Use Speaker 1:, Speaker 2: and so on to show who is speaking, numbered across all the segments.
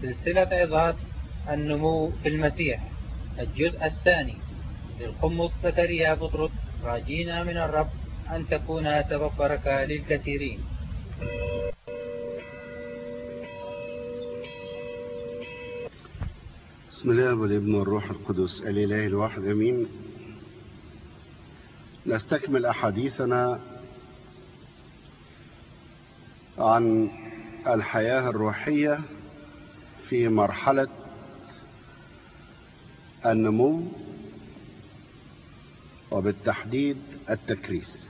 Speaker 1: سلسلة عظات النمو في المسيح الجزء الثاني للقمص زكريا بطرس راجينا من الرب أن تكون سبب بركة للكثيرين
Speaker 2: بسم الله والابن والروح القدس الإله الواحد أمين نستكمل أحاديثنا عن الحياة الروحية في مرحلة النمو وبالتحديد التكريس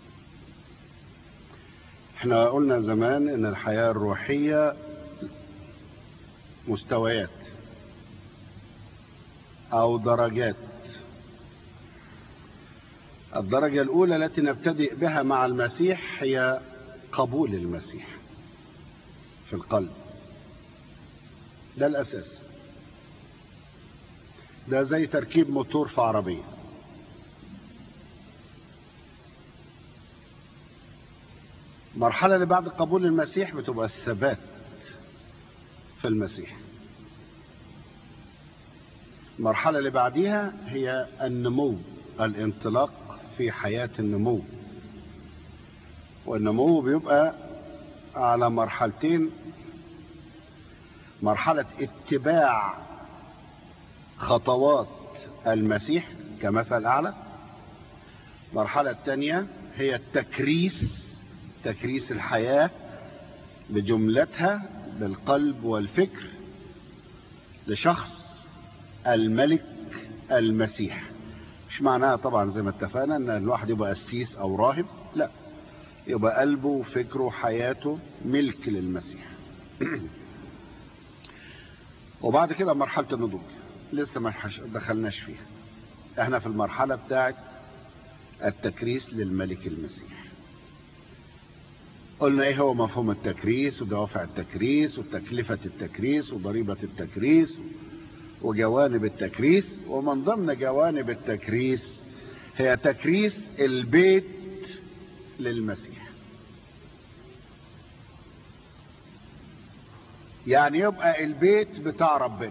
Speaker 2: احنا قلنا زمان ان الحياة الروحية مستويات او درجات الدرجة الاولى التي نبتدئ بها مع المسيح هي قبول المسيح في القلب ده الاساس ده زي تركيب موتور في عربيه المرحلة اللي بعد قبول المسيح بتبقى الثبات في المسيح المرحلة اللي بعديها هي النمو الانطلاق في حياة النمو والنمو بيبقى على مرحلتين مرحلة اتباع خطوات المسيح كمثل أعلى المرحلة الثانية هي التكريس تكريس الحياة بجملتها بالقلب والفكر لشخص الملك المسيح مش معناها طبعا زي ما اتفقنا ان الواحد يبقى قسيس او راهب لا يبقى قلبه وفكره وحياته ملك للمسيح وبعد كده مرحلة النضوج لسه ما دخلناش فيها احنا في المرحلة بتاعت التكريس للملك المسيح قلنا ايه هو مفهوم التكريس ودوافع التكريس وتكلفة التكريس وضريبة التكريس وجوانب التكريس ومن ضمن جوانب التكريس هي تكريس البيت للمسيح يعني يبقى البيت بتاع ربنا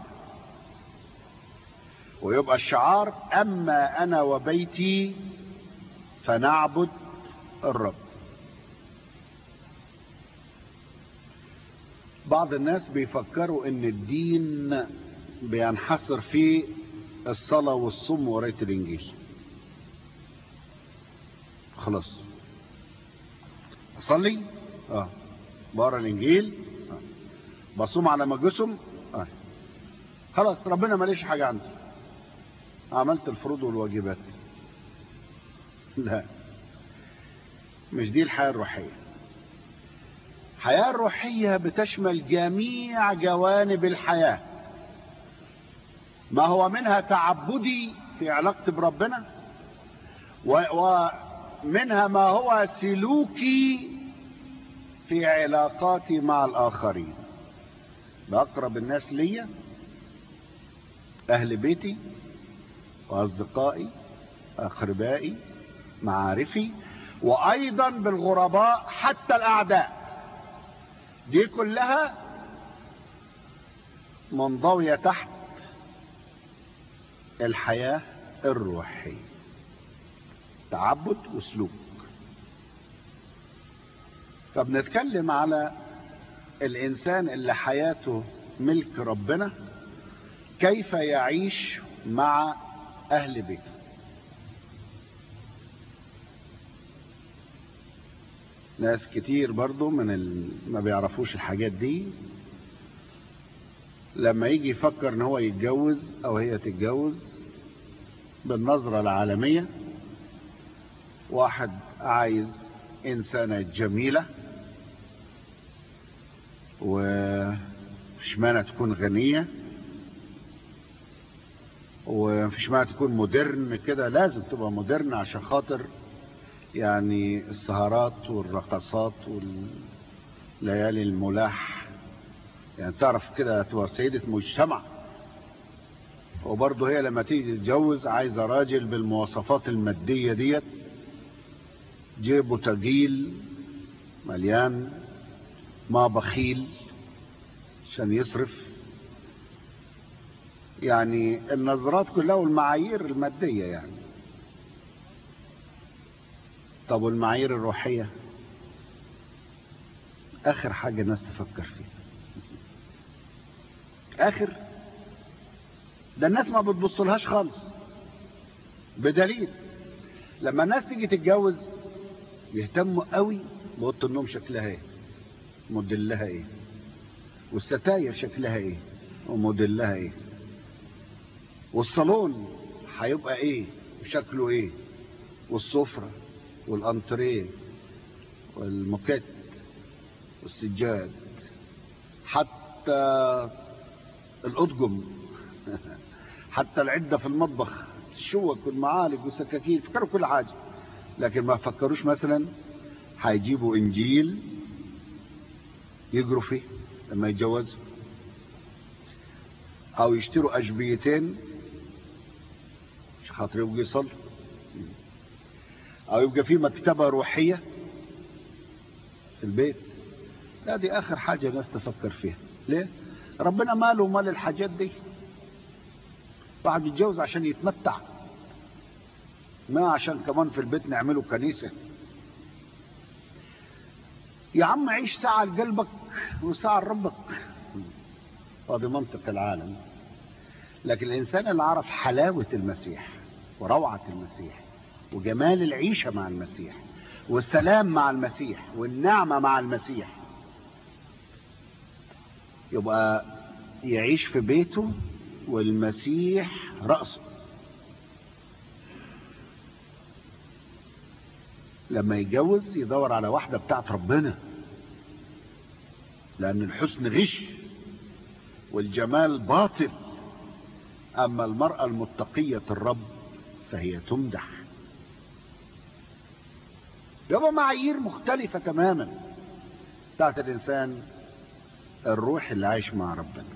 Speaker 2: ويبقى الشعار اما انا وبيتي فنعبد الرب بعض الناس بيفكروا ان الدين بينحصر في الصلاة والصوم وقراية الانجيل خلاص اصلي اه بقرا الانجيل آه. بصوم على ما جسم اه خلاص ربنا ماليش حاجة عندي عملت الفروض والواجبات لا مش دي الحياة الروحية الحياة الروحية بتشمل جميع جوانب الحياة ما هو منها تعبدي في علاقتي بربنا ومنها ما هو سلوكي في علاقاتي مع الآخرين بأقرب الناس ليا أهل بيتي وأصدقائي أقربائي معارفي وأيضا بالغرباء حتى الأعداء دي كلها منضوية تحت الحياة الروحية تعبد وسلوك فبنتكلم على الإنسان اللي حياته ملك ربنا كيف يعيش مع أهل بيته ناس كتير برضو من ال... ما بيعرفوش الحاجات دي لما يجي يفكر ان هو يتجوز او هي تتجوز بالنظرة العالمية واحد عايز انسانة جميلة ومش معنى تكون غنية ومفيش معنى تكون مودرن كده لازم تبقى مودرن عشان خاطر يعني السهرات والرقصات والليالي الملاح يعني تعرف كده تبقى سيدة مجتمع وبرضه هي لما تيجي تتجوز عايزة راجل بالمواصفات المادية ديت جيبه تجيل مليان ما بخيل عشان يصرف يعني النظرات كلها والمعايير المادية يعني طب والمعايير الروحية آخر حاجة الناس تفكر فيها آخر ده الناس ما بتبصلهاش خالص بدليل لما الناس تيجي تتجوز يهتموا قوي بأوضة النوم شكلها ايه موديلها ايه والستاير شكلها ايه وموديلها ايه والصالون هيبقى ايه وشكله ايه والسفرة والانتريه والموكيت والسجاد حتى الأطقم حتى العدة في المطبخ الشوك والمعالق والسكاكين فكروا كل حاجة لكن ما فكروش مثلا هيجيبوا انجيل يجروا فيه لما يتجوزوا او يشتروا اشبيتين مش خاطر يبقوا يصلوا او يبقى في مكتبة روحية في البيت لا دي اخر حاجة الناس تفكر فيها ليه ربنا ماله مال الحاجات دي واحد بيتجوز عشان يتمتع ما عشان كمان في البيت نعمله كنيسة يا عم عيش ساعة لقلبك وساعة لربك هذا منطق العالم لكن الإنسان اللي عرف حلاوة المسيح وروعة المسيح وجمال العيشة مع المسيح والسلام مع المسيح والنعمة مع المسيح يبقى يعيش في بيته والمسيح رأسه لما يتجوز يدور على واحدة بتاعت ربنا لأن الحسن غش والجمال باطل أما المرأة المتقية الرب فهي تمدح يبقى معايير مختلفة تماما بتاعت الإنسان الروح اللي عايش مع ربنا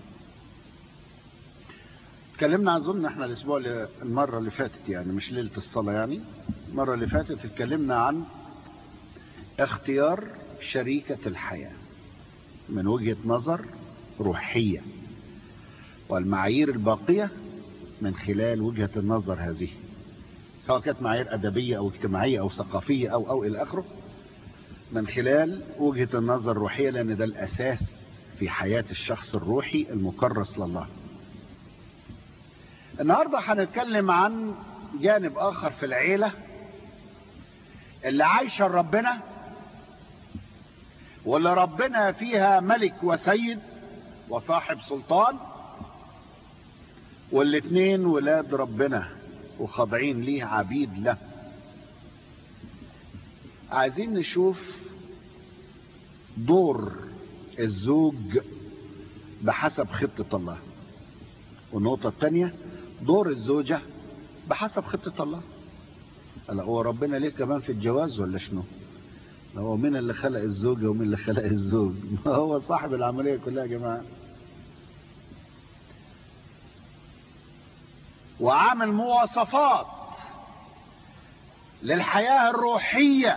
Speaker 2: اتكلمنا اظن احنا الاسبوع اللي المره اللي فاتت يعني مش ليله الصلاه يعني المره اللي فاتت اتكلمنا عن اختيار شريكه الحياه من وجهه نظر روحيه والمعايير الباقيه من خلال وجهه النظر هذه سواء كانت معايير ادبيه او اجتماعيه او ثقافيه او او الى اخره من خلال وجهه النظر الروحيه لان ده الاساس في حياه الشخص الروحي المكرس لله النهاردة هنتكلم عن جانب آخر في العيلة اللي عايشة ربنا واللي ربنا فيها ملك وسيد وصاحب سلطان والاتنين ولاد ربنا وخاضعين ليه عبيد له عايزين نشوف دور الزوج بحسب خطة الله والنقطة الثانية دور الزوجة بحسب خطة الله هلا هو ربنا ليه كمان في الجواز ولا شنو هو مين اللي خلق الزوجة ومين اللي خلق الزوج ما هو صاحب العملية كلها يا جماعة وعامل مواصفات للحياة الروحية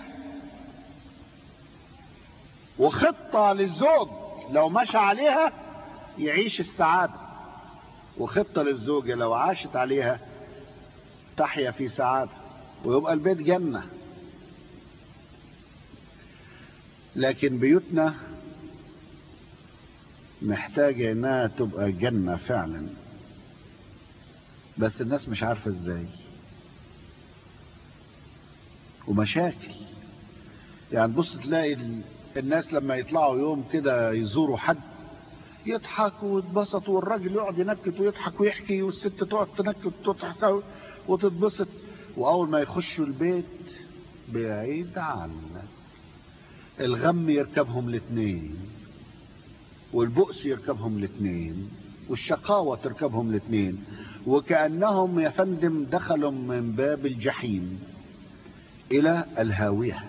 Speaker 2: وخطة للزوج لو مشى عليها يعيش السعادة وخطة للزوجة لو عاشت عليها تحيا في سعادة ويبقى البيت جنة لكن بيوتنا محتاجة انها تبقى جنة فعلا بس الناس مش عارفة ازاي ومشاكل يعني بص تلاقي الناس لما يطلعوا يوم كده يزوروا حد يضحكوا ويتبسطوا والراجل يقعد ينكت ويضحك ويحكي والست تقعد تنكت وتضحك وتتبسط واول ما يخشوا البيت بعيد عنك الغم يركبهم الاثنين والبؤس يركبهم الاثنين والشقاوة تركبهم الاثنين وكأنهم يا فندم دخلوا من باب الجحيم إلى الهاوية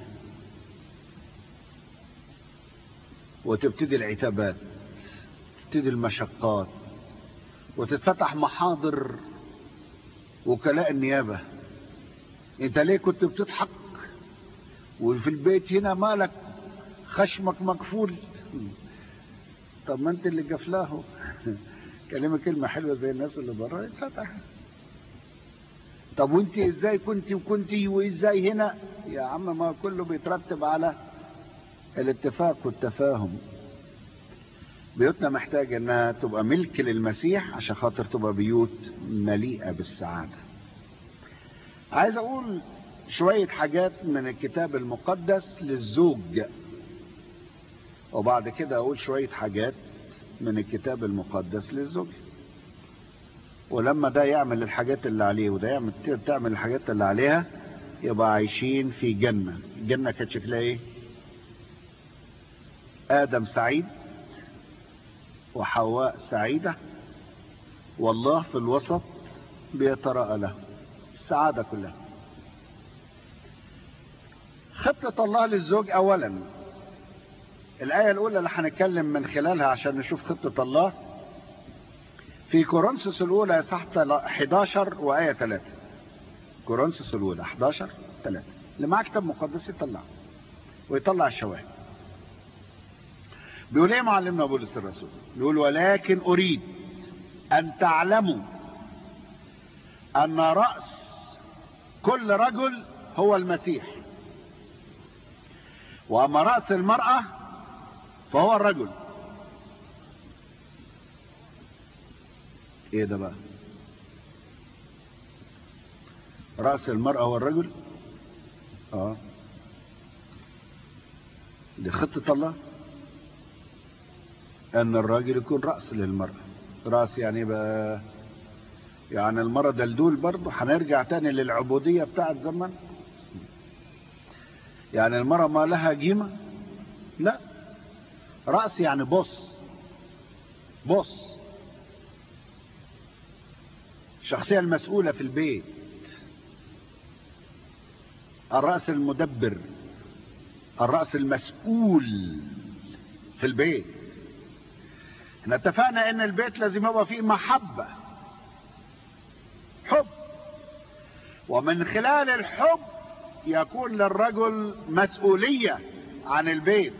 Speaker 2: وتبتدي العتابات تبتدي المشقات وتتفتح محاضر وكلاء النيابة انت ليه كنت بتضحك وفي البيت هنا مالك خشمك مقفول طب ما انت اللي قفلاه كلمة كلمة حلوة زي الناس اللي بره يتفتح طب وانت ازاي كنت وكنت وازاي هنا يا عم ما كله بيترتب على الاتفاق والتفاهم بيوتنا محتاجة انها تبقى ملك للمسيح عشان خاطر تبقى بيوت مليئة بالسعادة عايز اقول شوية حاجات من الكتاب المقدس للزوج وبعد كده اقول شوية حاجات من الكتاب المقدس للزوج ولما ده يعمل الحاجات اللي عليه وده يعمل تعمل الحاجات اللي عليها يبقى عايشين في جنة الجنة كانت شكلها ايه ادم سعيد وحواء سعيدة والله في الوسط بيتراءى له السعادة كلها خطة الله للزوج اولا الآية الأولى اللي هنتكلم من خلالها عشان نشوف خطة الله في كورنثوس الأولى إصحاح 11 وآية 3 كورنثوس الأولى 11 3 اللي معاه كتاب مقدس يطلع ويطلع الشواهد بيقول ايه معلمنا بولس الرسول بيقول ولكن أريد أن تعلموا أن رأس كل رجل هو المسيح وأما رأس المرأة فهو الرجل ايه ده بقى رأس المرأة هو الرجل اه دي خطة الله ان الراجل يكون رأس للمرأة رأس يعني بقى يعني المرأة دلدول برضه هنرجع تاني للعبودية بتاعت زمان يعني المرأة ما لها قيمة لا رأس يعني بص بص الشخصية المسؤولة في البيت الرأس المدبر الرأس المسؤول في البيت احنا اتفقنا ان البيت لازم يبقى فيه محبة حب ومن خلال الحب يكون للرجل مسؤولية عن البيت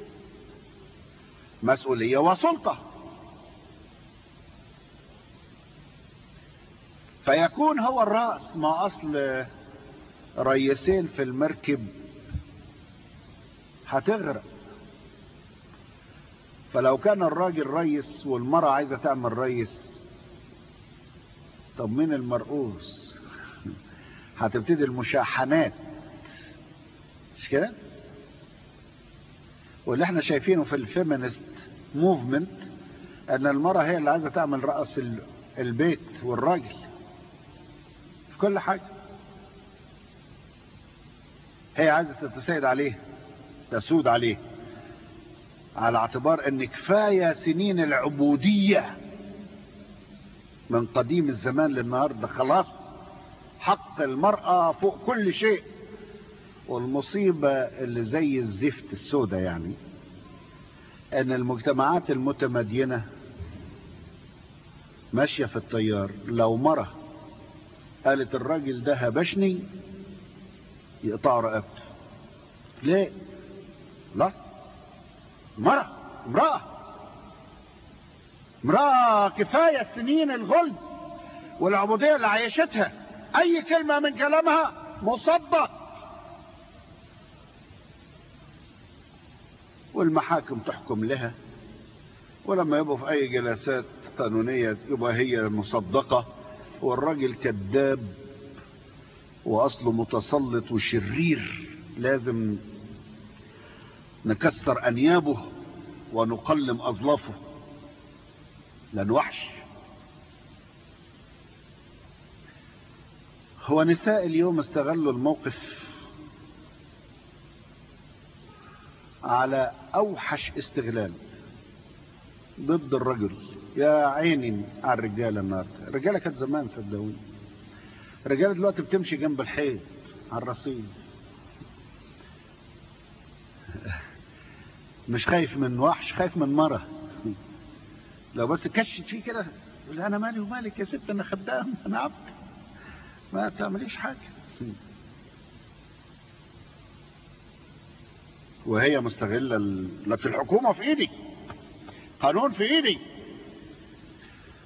Speaker 2: مسؤولية وسلطة فيكون هو الرأس ما أصل ريسين في المركب هتغرق فلو كان الراجل ريس والمرأة عايزة تعمل ريس طب مين المرؤوس هتبتدي المشاحنات مش كده واللي احنا شايفينه في الفيمينست موفمنت ان المرأة هي اللي عايزة تعمل رأس البيت والراجل في كل حاجة هي عايزة تتسيد عليه تسود عليه على اعتبار ان كفاية سنين العبودية من قديم الزمان للنهاردة خلاص حق المرأة فوق كل شيء والمصيبة اللي زي الزفت السوداء يعني ان المجتمعات المتمدينة ماشية في التيار لو مرة قالت الراجل ده هبشني يقطع رقبته ليه لا مرة امرأة امرأة كفاية سنين الغلب والعبودية اللي عايشتها اي كلمة من كلامها مصدق والمحاكم تحكم لها ولما يبقوا في اي جلسات قانونية يبقى هي مصدقة والراجل كذاب واصله متسلط وشرير لازم نكسر انيابه ونقلم اظلافه لان وحش هو نساء اليوم استغلوا الموقف على اوحش استغلال ضد الرجل يا عيني على الرجاله النهارده الرجاله كانت زمان صدقوني الرجاله دلوقتي بتمشي جنب الحيط على الرصيف مش خايف من وحش خايف من مره لو بس كشت فيه كده يقول انا مالي ومالك يا ست انا خدام انا عبد ما تعمليش حاجه وهي مستغله ال... لكن الحكومه في ايدي قانون في ايدي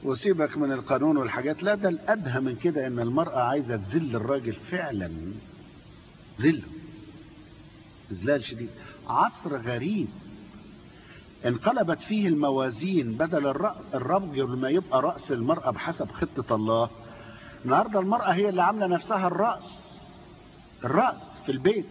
Speaker 2: وسيبك من القانون والحاجات لا ده الأدهى من كده إن المرأة عايزة تذل الراجل فعلا ذله إذلال شديد عصر غريب انقلبت فيه الموازين بدل الرجل ما يبقى رأس المرأة بحسب خطة الله النهاردة المرأة هي اللي عاملة نفسها الرأس الرأس في البيت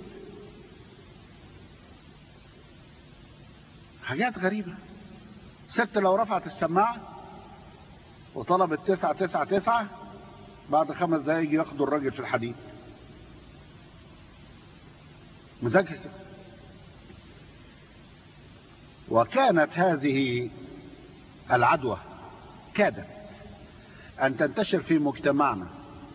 Speaker 2: حاجات غريبة ست لو رفعت السماعة وطلبت تسعة تسعة تسعة بعد خمس دقايق يجي ياخدوا الراجل في الحديد مذاكرة وكانت هذه العدوى كادت أن تنتشر في مجتمعنا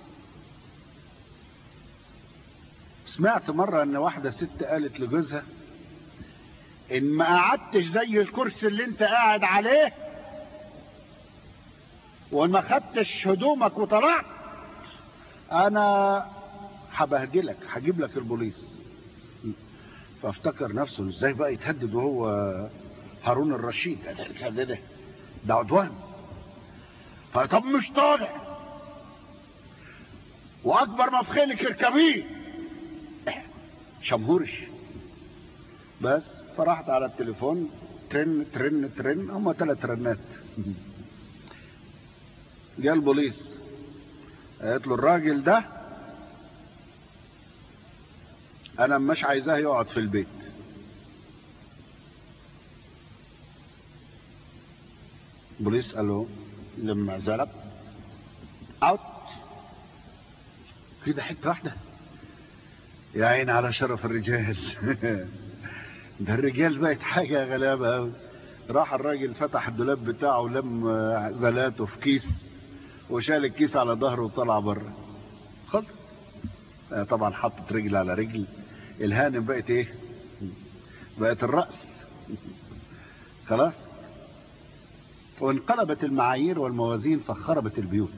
Speaker 2: سمعت مرة أن واحدة ست قالت لجوزها إن ما قعدتش زي الكرسي اللي أنت قاعد عليه وإن ما خدتش هدومك وطلعت أنا هبهدلك هجيب لك البوليس فافتكر نفسه ازاي بقى يتهدد وهو هارون الرشيد ده ده ده عدوان فطب مش طالع واكبر ما في خيلك اركبيه شمهورش بس فرحت على التليفون ترن ترن ترن هم ثلاث رنات جاء البوليس قالت له الراجل ده انا مش عايزاه يقعد في البيت البوليس قال له لما زلق اوت كده حته واحده يا عين على شرف الرجال ده الرجال بقت حاجه غلابه قوي راح الراجل فتح الدولاب بتاعه ولم زلاته في كيس وشال الكيس على ظهره وطلع بره خلص طبعا حطت رجل على رجل الهانم بقت ايه بقت الرأس خلاص وانقلبت المعايير والموازين فخربت البيوت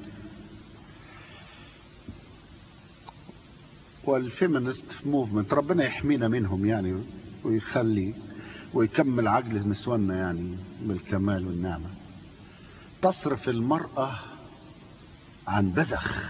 Speaker 2: والفيمينست موفمنت ربنا يحمينا منهم يعني ويخلي ويكمل عجل نسواننا يعني بالكمال والنعمة تصرف المرأة عن بزخ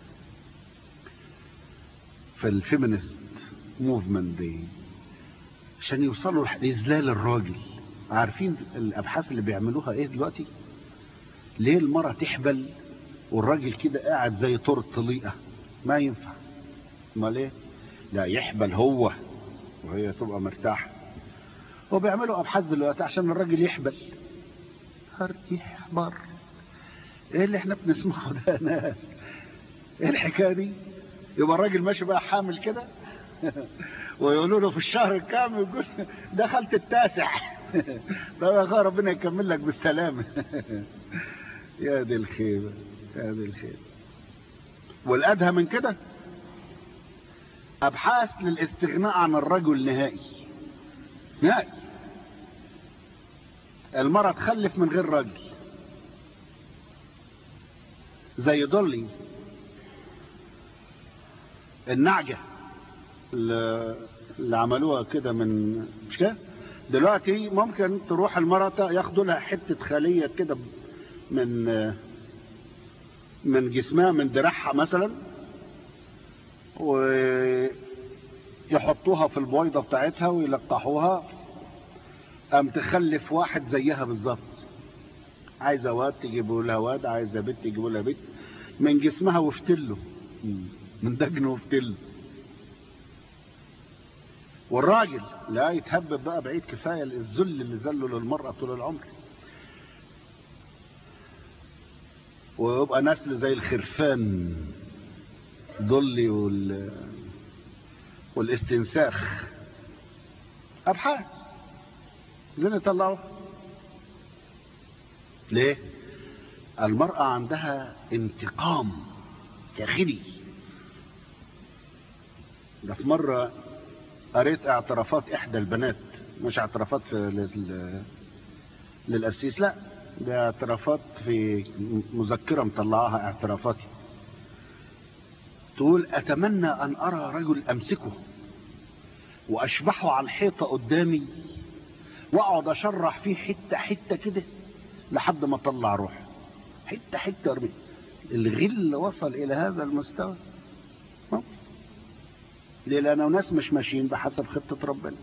Speaker 2: في الفيمينست موفمنت دي عشان يوصلوا لإذلال الراجل عارفين الأبحاث اللي بيعملوها إيه دلوقتي ليه المرأة تحبل والراجل كده قاعد زي طور الطليقة ما ينفع امال ايه لا يحبل هو وهي تبقى مرتاحة وبيعملوا أبحاث دلوقتي عشان الراجل يحبل هر يحبر ايه اللي احنا بنسمعه ده يا ناس ايه الحكايه دي يبقى الراجل ماشي بقى حامل كده ويقولوا له في الشهر الكام يقول دخلت التاسع طب يا اخويا ربنا يكمل لك بالسلامه يا دي الخيبه يا دي الخيبه والادهى من كده ابحاث للاستغناء عن الرجل نهائي نهائي المرأة تخلف من غير راجل زي دولي النعجة اللي عملوها كده من مش كده دلوقتي ممكن تروح المرأة ياخدوا لها حتة خلية كده من من جسمها من دراعها مثلا ويحطوها في البويضة بتاعتها ويلقحوها قام تخلف واحد زيها بالظبط عايزة واد تجيبوا لها واد عايزة بنت تجيبوا لها بنت من جسمها وفتله من دجنه وفتله والراجل لا يتهبب بقى بعيد كفاية الذل اللي ذله للمرأة طول العمر ويبقى نسل زي الخرفان ضلي وال والاستنساخ ابحاث زين يطلعوها ليه المرأة عندها انتقام داخلي ده في مرة قريت اعترافات احدى البنات مش اعترافات لل... للقسيس لا ده اعترافات في مذكرة مطلعاها اعترافاتي تقول اتمنى ان ارى رجل امسكه واشبحه على الحيطة قدامي واقعد اشرح فيه حتة حتة كده لحد ما اطلع روحه حتة حتة ارمي الغل وصل إلى هذا المستوى ها؟ ليه لأنه ناس مش ماشيين بحسب خطة ربنا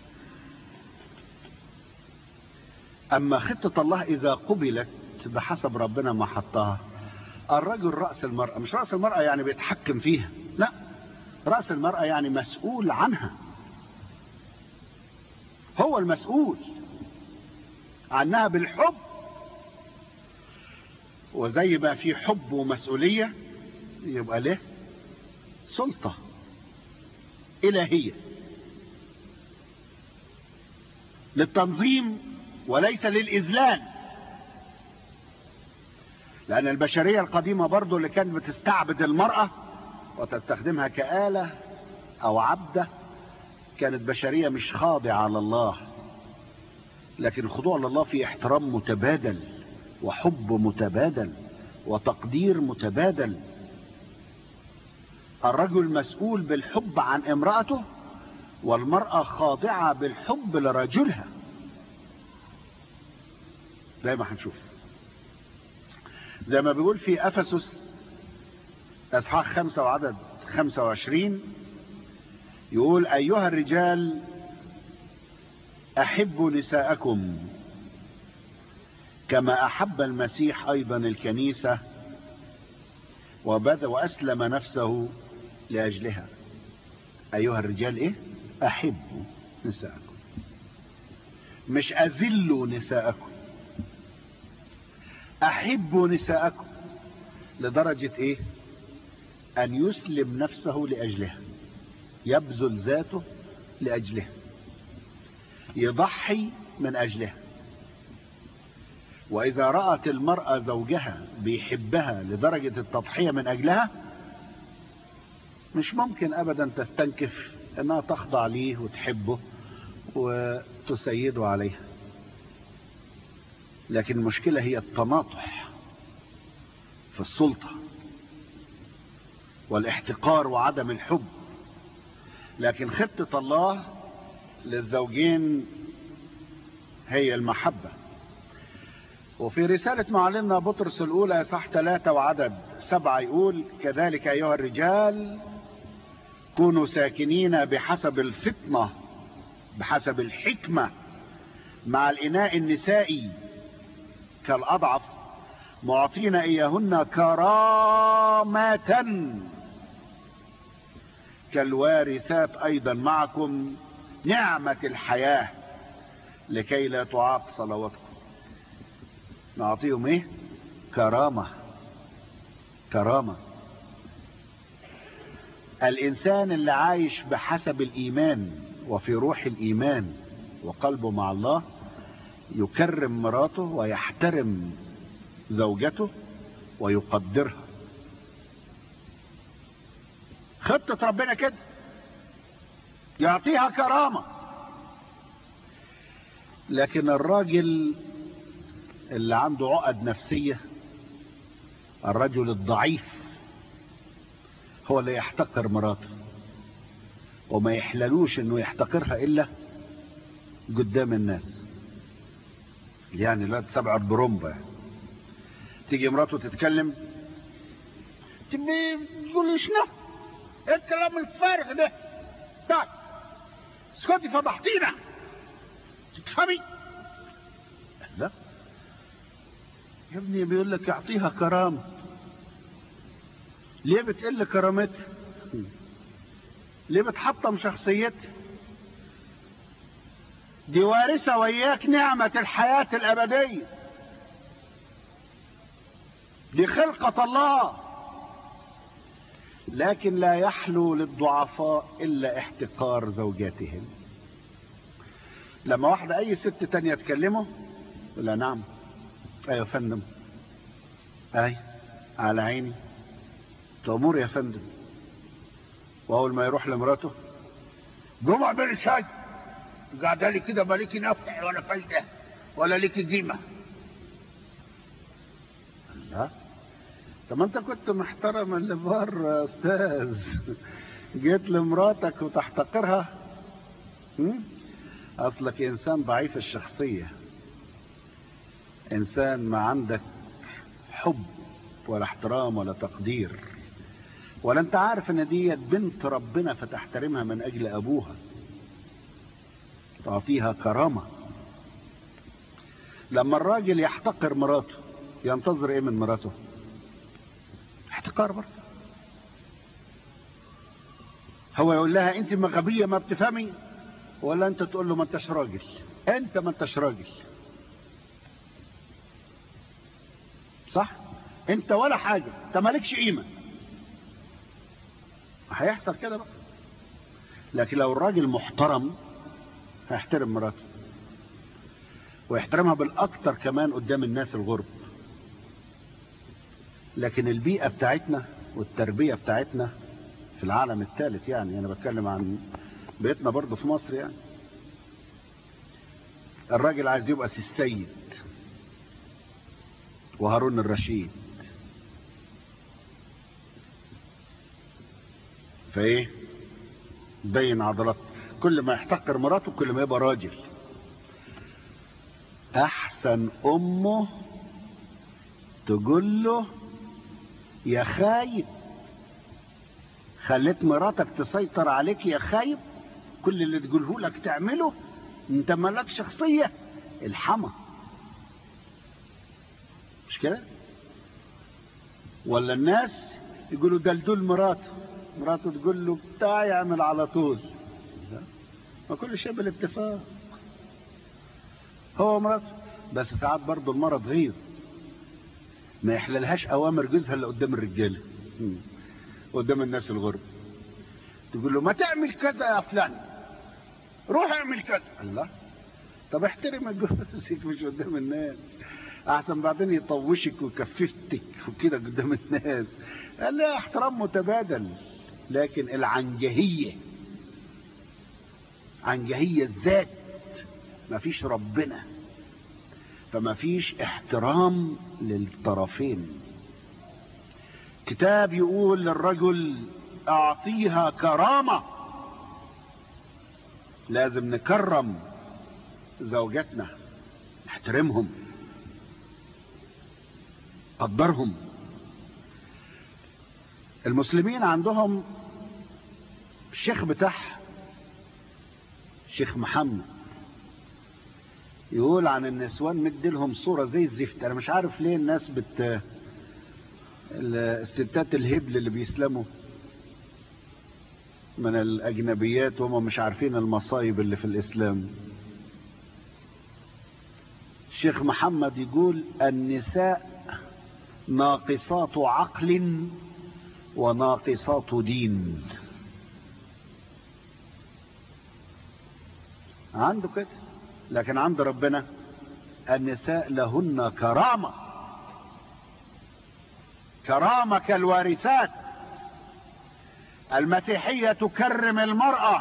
Speaker 2: أما خطة الله إذا قبلت بحسب ربنا ما حطها الرجل رأس المرأة مش رأس المرأة يعني بيتحكم فيها لا رأس المرأة يعني مسؤول عنها هو المسؤول عنها بالحب وزي ما في حب ومسؤولية يبقى له سلطة إلهية للتنظيم وليس للإذلال لأن البشرية القديمة برضو اللي كانت بتستعبد المرأة وتستخدمها كآلة أو عبدة كانت بشرية مش خاضعة لله لكن الخضوع لله في احترام متبادل وحب متبادل وتقدير متبادل الرجل مسؤول بالحب عن امرأته والمرأة خاضعة بالحب لرجلها زي ما هنشوف زي ما بيقول في أفسس أصحاح خمسة وعدد خمسة وعشرين يقول أيها الرجال أحبوا نساءكم كما أحب المسيح أيضا الكنيسة وبذ وأسلم نفسه لأجلها أيها الرجال إيه أحبوا نساءكم مش أذلوا نساءكم أحبوا نساءكم لدرجة إيه أن يسلم نفسه لأجلها يبذل ذاته لأجلها يضحي من أجلها وإذا رأت المرأة زوجها بيحبها لدرجة التضحية من أجلها مش ممكن أبدا تستنكف أنها تخضع ليه وتحبه وتسيده عليها لكن المشكلة هي التناطح في السلطة والاحتقار وعدم الحب لكن خطة الله للزوجين هي المحبة وفي رسالة معلمنا بطرس الأولى صح ثلاثة وعدد سبعة يقول كذلك أيها الرجال كونوا ساكنين بحسب الفطنة بحسب الحكمة مع الإناء النسائي كالأضعف معطين إياهن كرامة كالوارثات أيضا معكم نعمة الحياة لكي لا تعاق صلواتكم نعطيهم ايه كرامة كرامة الانسان اللي عايش بحسب الايمان وفي روح الايمان وقلبه مع الله يكرم مراته ويحترم زوجته ويقدرها خطة ربنا كده يعطيها كرامة لكن الراجل اللي عنده عقد نفسية الرجل الضعيف هو اللي يحتقر مراته وما يحللوش انه يحتقرها الا قدام الناس يعني لا تسبع برومبا تيجي مراته تتكلم تبي تقول لي شنو ايه الكلام الفارغ ده تعال اسكتي فضحتينا تفهمي لا يا ابني بيقول لك اعطيها كرامة ليه بتقل كرامتها ليه بتحطم شخصيتها دي وارثة وياك نعمة الحياة الأبدية دي خلقة الله لكن لا يحلو للضعفاء إلا احتقار زوجاتهم لما واحدة أي ست تانية تكلمه لا نعم ايوه يا فندم اي على عيني تأمر يا فندم واول ما يروح لمراته جمع بين الشاي قاعدة لي كده ما ليكي نفع ولا فايدة ولا ليكي قيمة لا طب ما انت كنت محترم اللي بره يا استاذ جيت لمراتك وتحتقرها هم؟ اصلك انسان ضعيف الشخصيه انسان ما عندك حب ولا احترام ولا تقدير ولا انت عارف ان ديت بنت ربنا فتحترمها من اجل ابوها تعطيها كرامة لما الراجل يحتقر مراته ينتظر ايه من مراته احتقار برضه هو يقول لها انت ما غبيه ما بتفهمي ولا انت تقول له ما انتش راجل انت ما انتش راجل صح انت ولا حاجه انت مالكش قيمه هيحصل كده بقى لكن لو الراجل محترم هيحترم مراته ويحترمها بالاكتر كمان قدام الناس الغرب لكن البيئه بتاعتنا والتربيه بتاعتنا في العالم الثالث يعني انا بتكلم عن بيتنا برضه في مصر يعني الراجل عايز يبقى سي السيد وهارون الرشيد فايه بين عضلات كل ما يحتقر مراته كل ما يبقى راجل احسن امه تقول له يا خايب خليت مراتك تسيطر عليك يا خايب كل اللي تقوله لك تعمله انت مالك شخصية الحما مش كده ولا الناس يقولوا دلدول مراته مراته تقول له بتاع يعمل على طول ما كل شيء بالاتفاق هو مراته بس ساعات برضه المرض غيظ ما يحللهاش اوامر جوزها اللي قدام الرجاله قدام الناس الغرب تقول له ما تعمل كذا يا فلان روح اعمل كذا الله طب احترم جوزك مش قدام الناس احسن بعدين يطوشك ويكففتك وكده قدام الناس قال لا احترام متبادل لكن العنجهية عنجهية الذات ما فيش ربنا فما فيش احترام للطرفين كتاب يقول للرجل اعطيها كرامة لازم نكرم زوجاتنا نحترمهم قدرهم المسلمين عندهم الشيخ بتاعها الشيخ محمد يقول عن النسوان مديلهم صورة زي الزفت انا مش عارف ليه الناس بت الستات الهبل اللي بيسلموا من الاجنبيات وهم مش عارفين المصايب اللي في الاسلام الشيخ محمد يقول النساء ناقصات عقل وناقصات دين عنده كده لكن عند ربنا النساء لهن كرامة كرامة كالوارثات المسيحية تكرم المرأة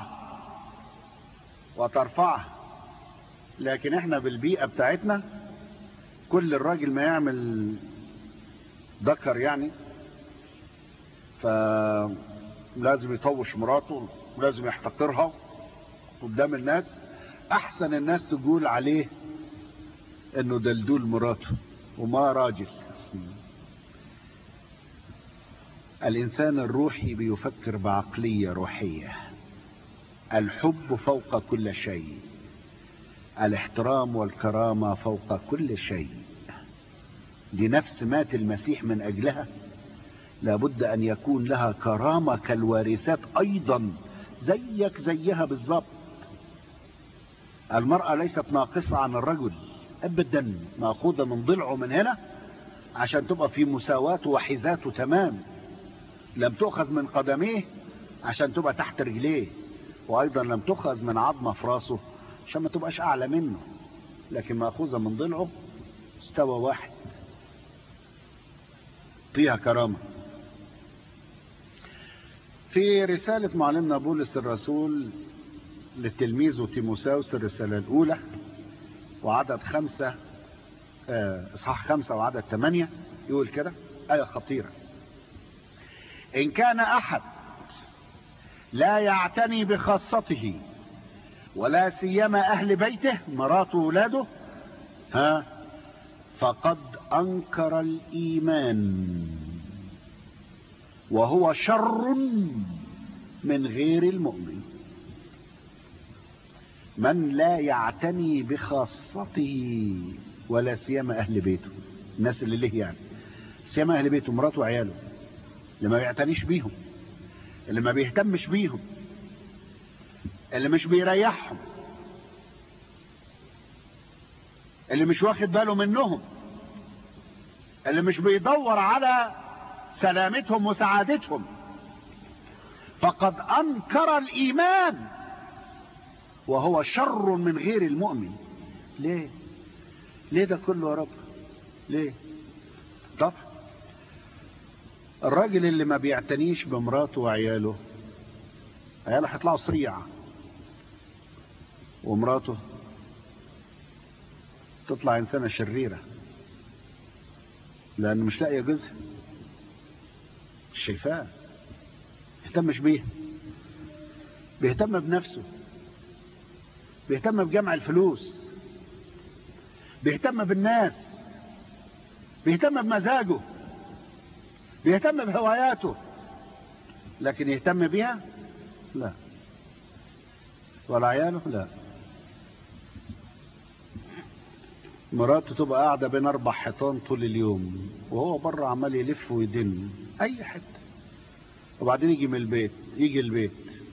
Speaker 2: وترفعها لكن احنا بالبيئة بتاعتنا كل الراجل ما يعمل ذكر يعني فلازم يطوش مراته ولازم يحتقرها قدام الناس احسن الناس تقول عليه انه دلدول مراته وما راجل الانسان الروحي بيفكر بعقلية روحية الحب فوق كل شيء الاحترام والكرامة فوق كل شيء دي نفس مات المسيح من اجلها لابد ان يكون لها كرامة كالوارثات ايضا زيك زيها بالظبط المرأة ليست ناقصة عن الرجل ابدا ماخوذة من ضلعه من هنا عشان تبقى في مساواته وحذاته تمام لم تؤخذ من قدميه عشان تبقى تحت رجليه وايضا لم تؤخذ من عظمه في راسه عشان ما تبقاش اعلى منه لكن ماخوذه من ضلعه مستوى واحد فيها كرامه في رسالة معلمنا بولس الرسول لتلميذه تيموساوس الرسالة الأولى وعدد خمسة إصحاح خمسة وعدد ثمانية يقول كده آية خطيرة إن كان أحد لا يعتني بخاصته ولا سيما أهل بيته مراته وولاده ها فقد أنكر الإيمان وهو شر من غير المؤمن من لا يعتني بخاصته ولا سيما أهل بيته الناس اللي له يعني سيما أهل بيته مراته وعياله اللي ما بيعتنيش بيهم اللي ما بيهتمش بيهم اللي مش بيريحهم اللي مش واخد باله منهم اللي مش بيدور على سلامتهم وسعادتهم فقد انكر الايمان وهو شر من غير المؤمن ليه ليه ده كله يا رب ليه طب الراجل اللي ما بيعتنيش بمراته وعياله عياله هيطلعوا صريع ومراته تطلع انسانه شريره لان مش لاقيه جوزها مش شايفاه بيهتمش بيها بيهتم بنفسه بيهتم بجمع الفلوس بيهتم بالناس بيهتم بمزاجه بيهتم بهواياته لكن يهتم بيها لا ولا عياله لا مراته تبقى قاعدة بين أربع حيطان طول اليوم وهو بره عمال يلف ويدن أي حتة وبعدين يجي من البيت يجي البيت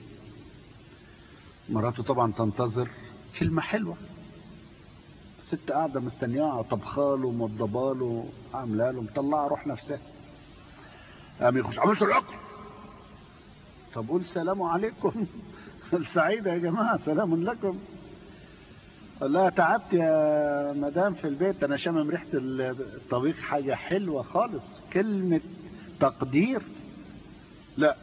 Speaker 2: مراته طبعا تنتظر كلمة حلوة ست قاعدة مستنياه طبخاله موضباله عامله له مطلعه روح نفسها قام يخش عملت الأكل طب قول سلام عليكم السعيدة يا جماعة سلام لكم لا تعبت يا مدام في البيت انا شامم ريحه الطبيخ حاجه حلوه خالص كلمه تقدير لا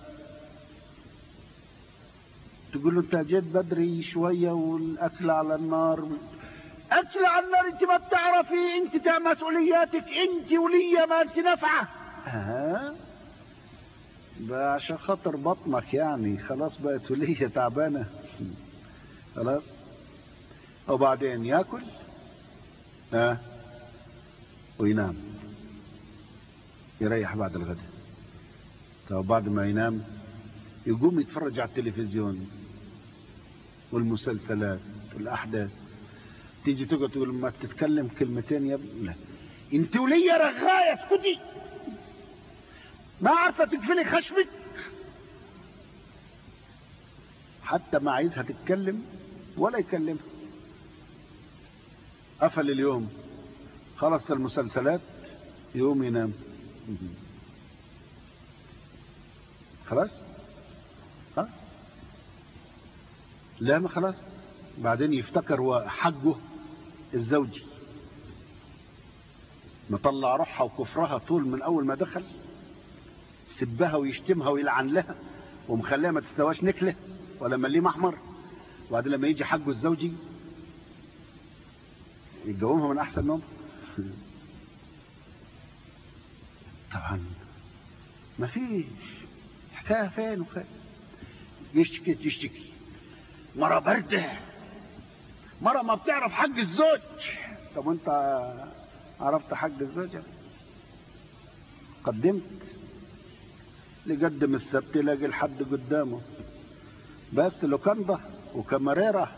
Speaker 2: تقول له انت جيت بدري شويه والاكل على النار اكل على النار انت ما بتعرفي انت تاع مسؤولياتك انت وليا ما انت نافعه ها ده عشان خاطر بطنك يعني خلاص بقت وليه تعبانه خلاص وبعدين ياكل ها وينام يريح بعد الغداء طب بعد ما ينام يقوم يتفرج على التلفزيون والمسلسلات والاحداث تيجي تقعد تقول ما تتكلم كلمتين يا ابني لا انت وليا رغايه اسكتي ما عارفه تقفلي خشمك حتى ما عايزها تتكلم ولا يكلمها قفل اليوم خلص المسلسلات يوم ينام خلاص ها لا ما خلاص بعدين يفتكر حقه الزوجي مطلع روحها وكفرها طول من اول ما دخل سبها ويشتمها ويلعن لها ومخليها ما تستواش نكله ولا مليه محمر وبعدين لما يجي حقه الزوجي يتجوزها من احسن نوم طبعا ما فيش حكايه فين وفين يشتكي تشتكي مرة باردة مرة ما بتعرف حق الزوج طب وانت عرفت حق الزوجة قدمت لقدم السبت يلاقي الحد قدامه بس لوكندا وكاميريرا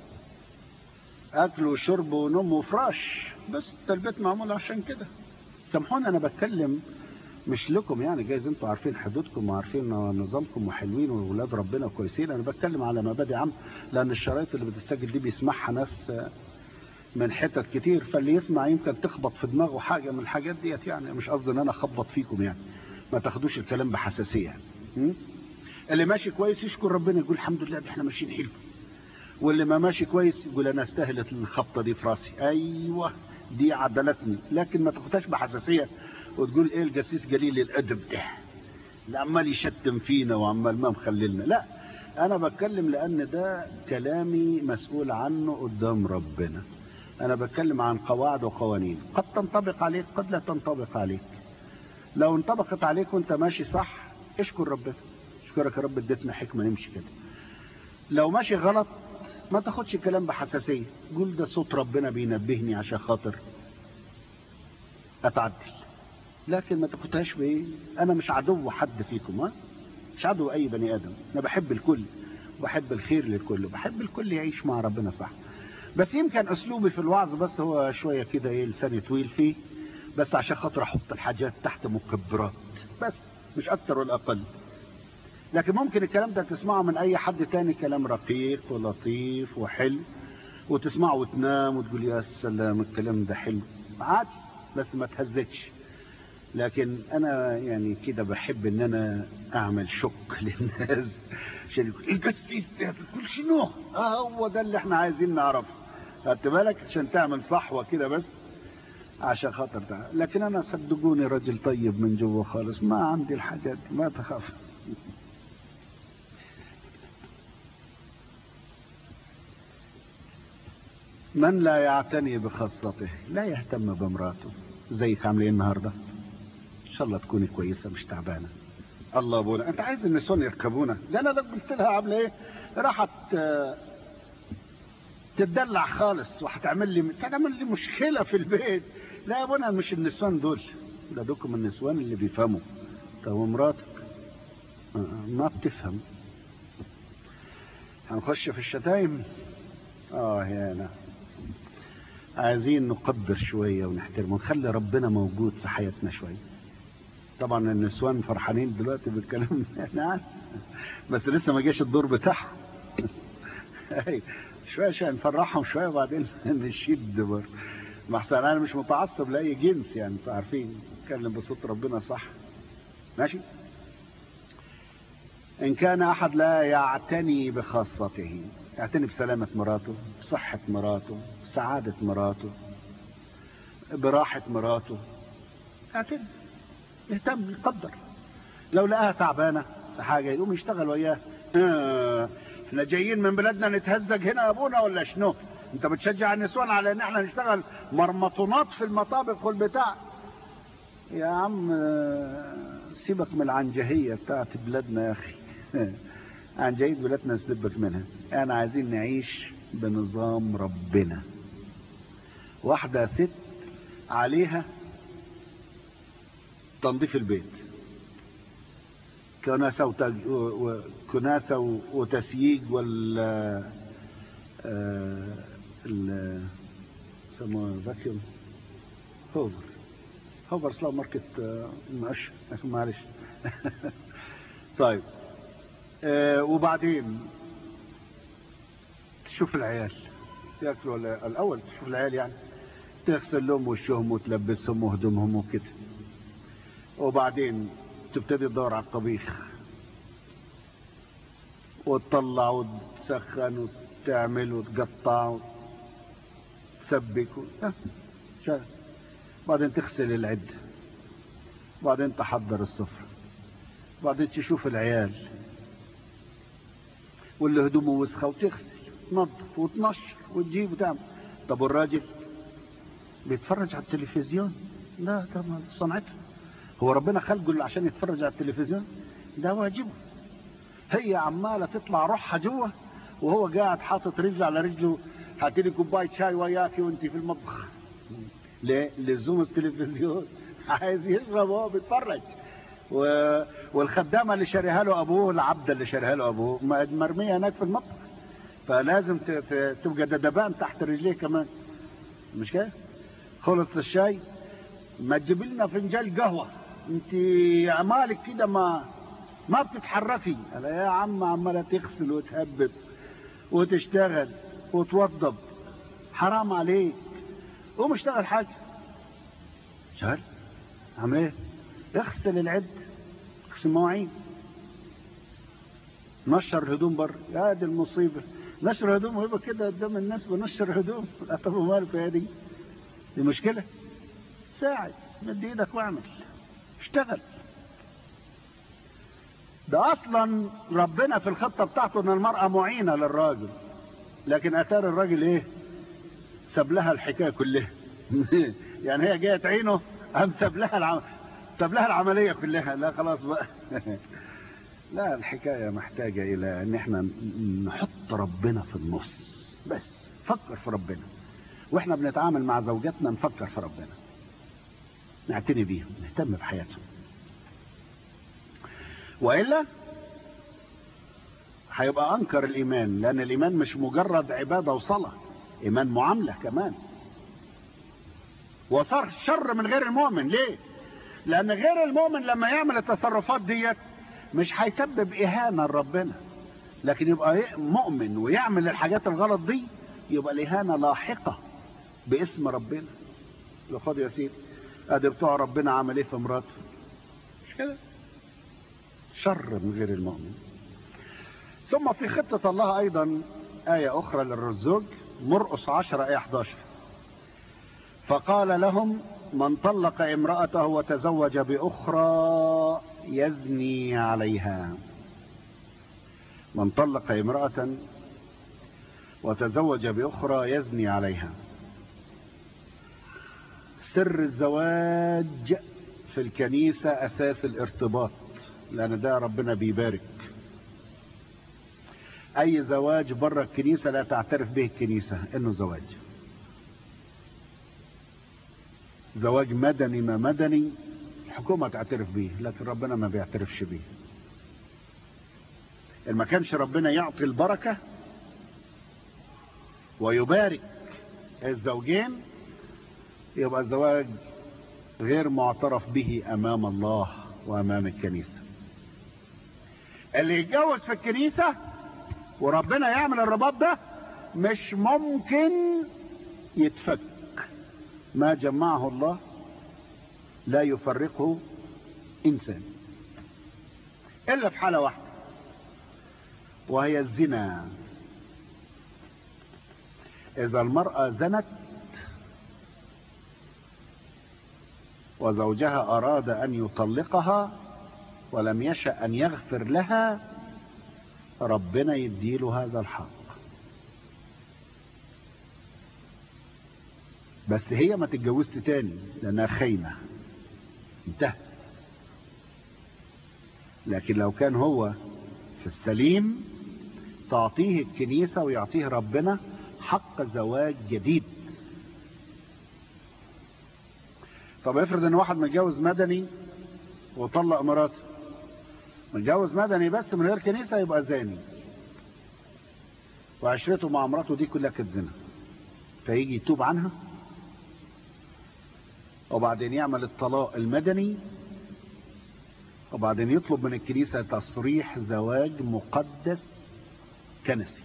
Speaker 2: اكل وشرب ونوم وفراش بس ده البيت معمول عشان كده سامحوني انا بتكلم مش لكم يعني جايز انتوا عارفين حدودكم وعارفين نظامكم وحلوين واولاد ربنا كويسين انا بتكلم على مبادئ عام لان الشرايط اللي بتتسجل دي بيسمعها ناس من حتت كتير فاللي يسمع يمكن تخبط في دماغه حاجه من الحاجات ديت يعني مش قصدي ان انا اخبط فيكم يعني ما تاخدوش الكلام بحساسيه اللي ماشي كويس يشكر ربنا يقول الحمد لله ده احنا ماشيين حلو واللي ما ماشي كويس يقول انا استاهلت الخبطه دي في راسي ايوه دي عدلتني لكن ما تاخدهاش بحساسيه وتقول ايه الجسيس قليل الادب ده اللي عمال يشتم فينا وعمال ما مخللنا لا انا بتكلم لان ده كلامي مسؤول عنه قدام ربنا انا بتكلم عن قواعد وقوانين قد تنطبق عليك قد لا تنطبق عليك لو انطبقت عليك وانت ماشي صح اشكر ربنا اشكرك يا رب اديتنا حكمه نمشي كده لو ماشي غلط ما تاخدش الكلام بحساسيه قول ده صوت ربنا بينبهني عشان خاطر اتعدل لكن ما تاخدهاش بايه انا مش عدو حد فيكم ها مش عدو اي بني ادم انا بحب الكل وبحب الخير للكل وبحب الكل يعيش مع ربنا صح بس يمكن اسلوبي في الوعظ بس هو شويه كده ايه لساني طويل فيه بس عشان خاطر احط الحاجات تحت مكبرات بس مش اكتر ولا اقل لكن ممكن الكلام ده تسمعه من اي حد تاني كلام رقيق ولطيف وحلو وتسمعه وتنام وتقول يا سلام الكلام ده حلو عادي بس ما تهزتش لكن انا يعني كده بحب ان انا اعمل شك للناس عشان يقول ايه القسيس ده بتقول شنو اه هو ده اللي احنا عايزين نعرفه خدت بالك عشان تعمل صحوه كده بس عشان خاطر ده لكن انا صدقوني راجل طيب من جوه خالص ما عندي الحاجات دي ما تخاف من لا يعتني بخاصته لا يهتم بمراته زيك عامل ايه النهارده ان شاء الله تكوني كويسه مش تعبانه الله ابونا انت عايز النسوان يركبونا ده انا لو قلت لها عامله ايه راحت آه، تدلع خالص وهتعمل لي تعمل لي مشكله في البيت لا يا ابونا مش النسوان دول ده دوكم النسوان اللي بيفهموا طب ومراتك آه، ما بتفهم هنخش في الشتايم اه يا انا عايزين نقدر شويه ونحترم ونخلي ربنا موجود في حياتنا شويه طبعا النسوان فرحانين دلوقتي بالكلام احنا عارف بس لسه ما جاش الدور بتاعهم أي، شويه عشان نفرحهم شويه وبعدين نشد برضه ما احسن انا مش متعصب لاي جنس يعني انتوا عارفين نتكلم بصوت ربنا صح ماشي ان كان احد لا يعتني بخاصته يعتني بسلامة مراته بصحة مراته بسعادة مراته براحة مراته يعتني يهتم يقدر لو لقاها تعبانة في حاجة يقوم يشتغل وياها آه، احنا جايين من بلادنا نتهزج هنا يا ابونا ولا شنو انت بتشجع النسوان على ان احنا نشتغل مرمطونات في المطابخ والبتاع يا عم آه، سيبك من العنجهية بتاعت بلادنا يا اخي عنجهية بلادنا سيبك منها انا عايزين نعيش بنظام ربنا واحدة ست عليها تنظيف البيت كناسة وتج... و... و... كناسة و... وتسييج وال آه... ال سموه فاكيوم هوفر هوفر سلاو ماركت آه، مقش لكن معلش طيب آه وبعدين تشوف العيال ياكلوا ولا الاول تشوف العيال يعني تغسل لهم وشهم وتلبسهم وهدومهم وكده وبعدين تبتدي تدور على الطبيخ وتطلع وتسخن وتعمل وتقطع وتسبك و... آه، شغل. بعدين تغسل العدة بعدين تحضر السفرة بعدين تشوف العيال واللي هدومه وسخة وتغسل تنظف وتنشر وتجيب وتعمل طب والراجل بيتفرج على التلفزيون لا ده ما صنعته هو ربنا خلقه اللي عشان يتفرج على التلفزيون ده واجبه هي عماله تطلع روحها جوه وهو قاعد حاطط رجل على رجله هاتي لي كوبايه شاي وياكي وانت في المطبخ ليه؟ لزوم التلفزيون عايز يشرب وهو بيتفرج و... والخدامه اللي شاريها له ابوه العبده اللي شاريها له ابوه م- مرميه هناك في المطبخ فلازم ت... ت... تبقى دبان تحت رجليه كمان مش كده؟ خلص الشاي ما تجيب لنا فنجان قهوه انت عمالك كده ما ما بتتحركي قال يا عم عماله تغسل وتهبب وتشتغل وتوضب حرام عليك قوم اشتغل حاجه شغل عامل ايه اغسل العد اغسل مواعين نشر الهدوم بره يا دي المصيبه نشر هدوم ويبقى كده قدام الناس بنشر هدوم لا طب مالك يا دي دي مشكله ساعد مد ايدك واعمل اشتغل ده اصلا ربنا في الخطه بتاعته ان المراه معينه للراجل لكن اثار الراجل ايه ساب لها الحكايه كلها يعني هي جايه تعينه قام ساب لها العم... ساب لها العمليه كلها لا خلاص بقى لا الحكايه محتاجه الى ان احنا نحط ربنا في النص بس فكر في ربنا واحنا بنتعامل مع زوجاتنا نفكر في ربنا نعتني بيهم نهتم بحياتهم وإلا هيبقى أنكر الإيمان لأن الإيمان مش مجرد عبادة وصلاة إيمان معاملة كمان وصار شر من غير المؤمن ليه لأن غير المؤمن لما يعمل التصرفات ديت مش هيسبب إهانة لربنا لكن يبقى مؤمن ويعمل الحاجات الغلط دي يبقى الإهانة لاحقة باسم ربنا يا خد يا سيدي ادي بتوع ربنا عمل ايه في مراته مش كده شر من غير المؤمن ثم في خطة الله ايضا آية اخرى للرزوج مرقص 10 آية 11 فقال لهم من طلق امرأته وتزوج بأخرى يزني عليها من طلق امرأة وتزوج بأخرى يزني عليها سر الزواج في الكنيسة أساس الارتباط لأن ده ربنا بيبارك أي زواج بره الكنيسة لا تعترف به الكنيسة إنه زواج زواج مدني ما مدني الحكومة تعترف به لكن ربنا ما بيعترفش به إن ما كانش ربنا يعطي البركة ويبارك الزوجين يبقى الزواج غير معترف به امام الله وامام الكنيسة اللي يتجوز في الكنيسة وربنا يعمل الرباط ده مش ممكن يتفك ما جمعه الله لا يفرقه انسان الا في حالة واحدة وهي الزنا اذا المرأة زنت وزوجها أراد أن يطلقها ولم يشأ أن يغفر لها ربنا يديله هذا الحق بس هي ما تتجوزش تاني لأنها خاينة انتهى لكن لو كان هو في السليم تعطيه الكنيسة ويعطيه ربنا حق زواج جديد طب افرض ان واحد متجوز مدني وطلق مراته متجوز مدني بس من غير كنيسه يبقى زاني وعشرته مع مراته دي كلها كانت زنا فيجي يتوب عنها وبعدين يعمل الطلاق المدني وبعدين يطلب من الكنيسة تصريح زواج مقدس كنسي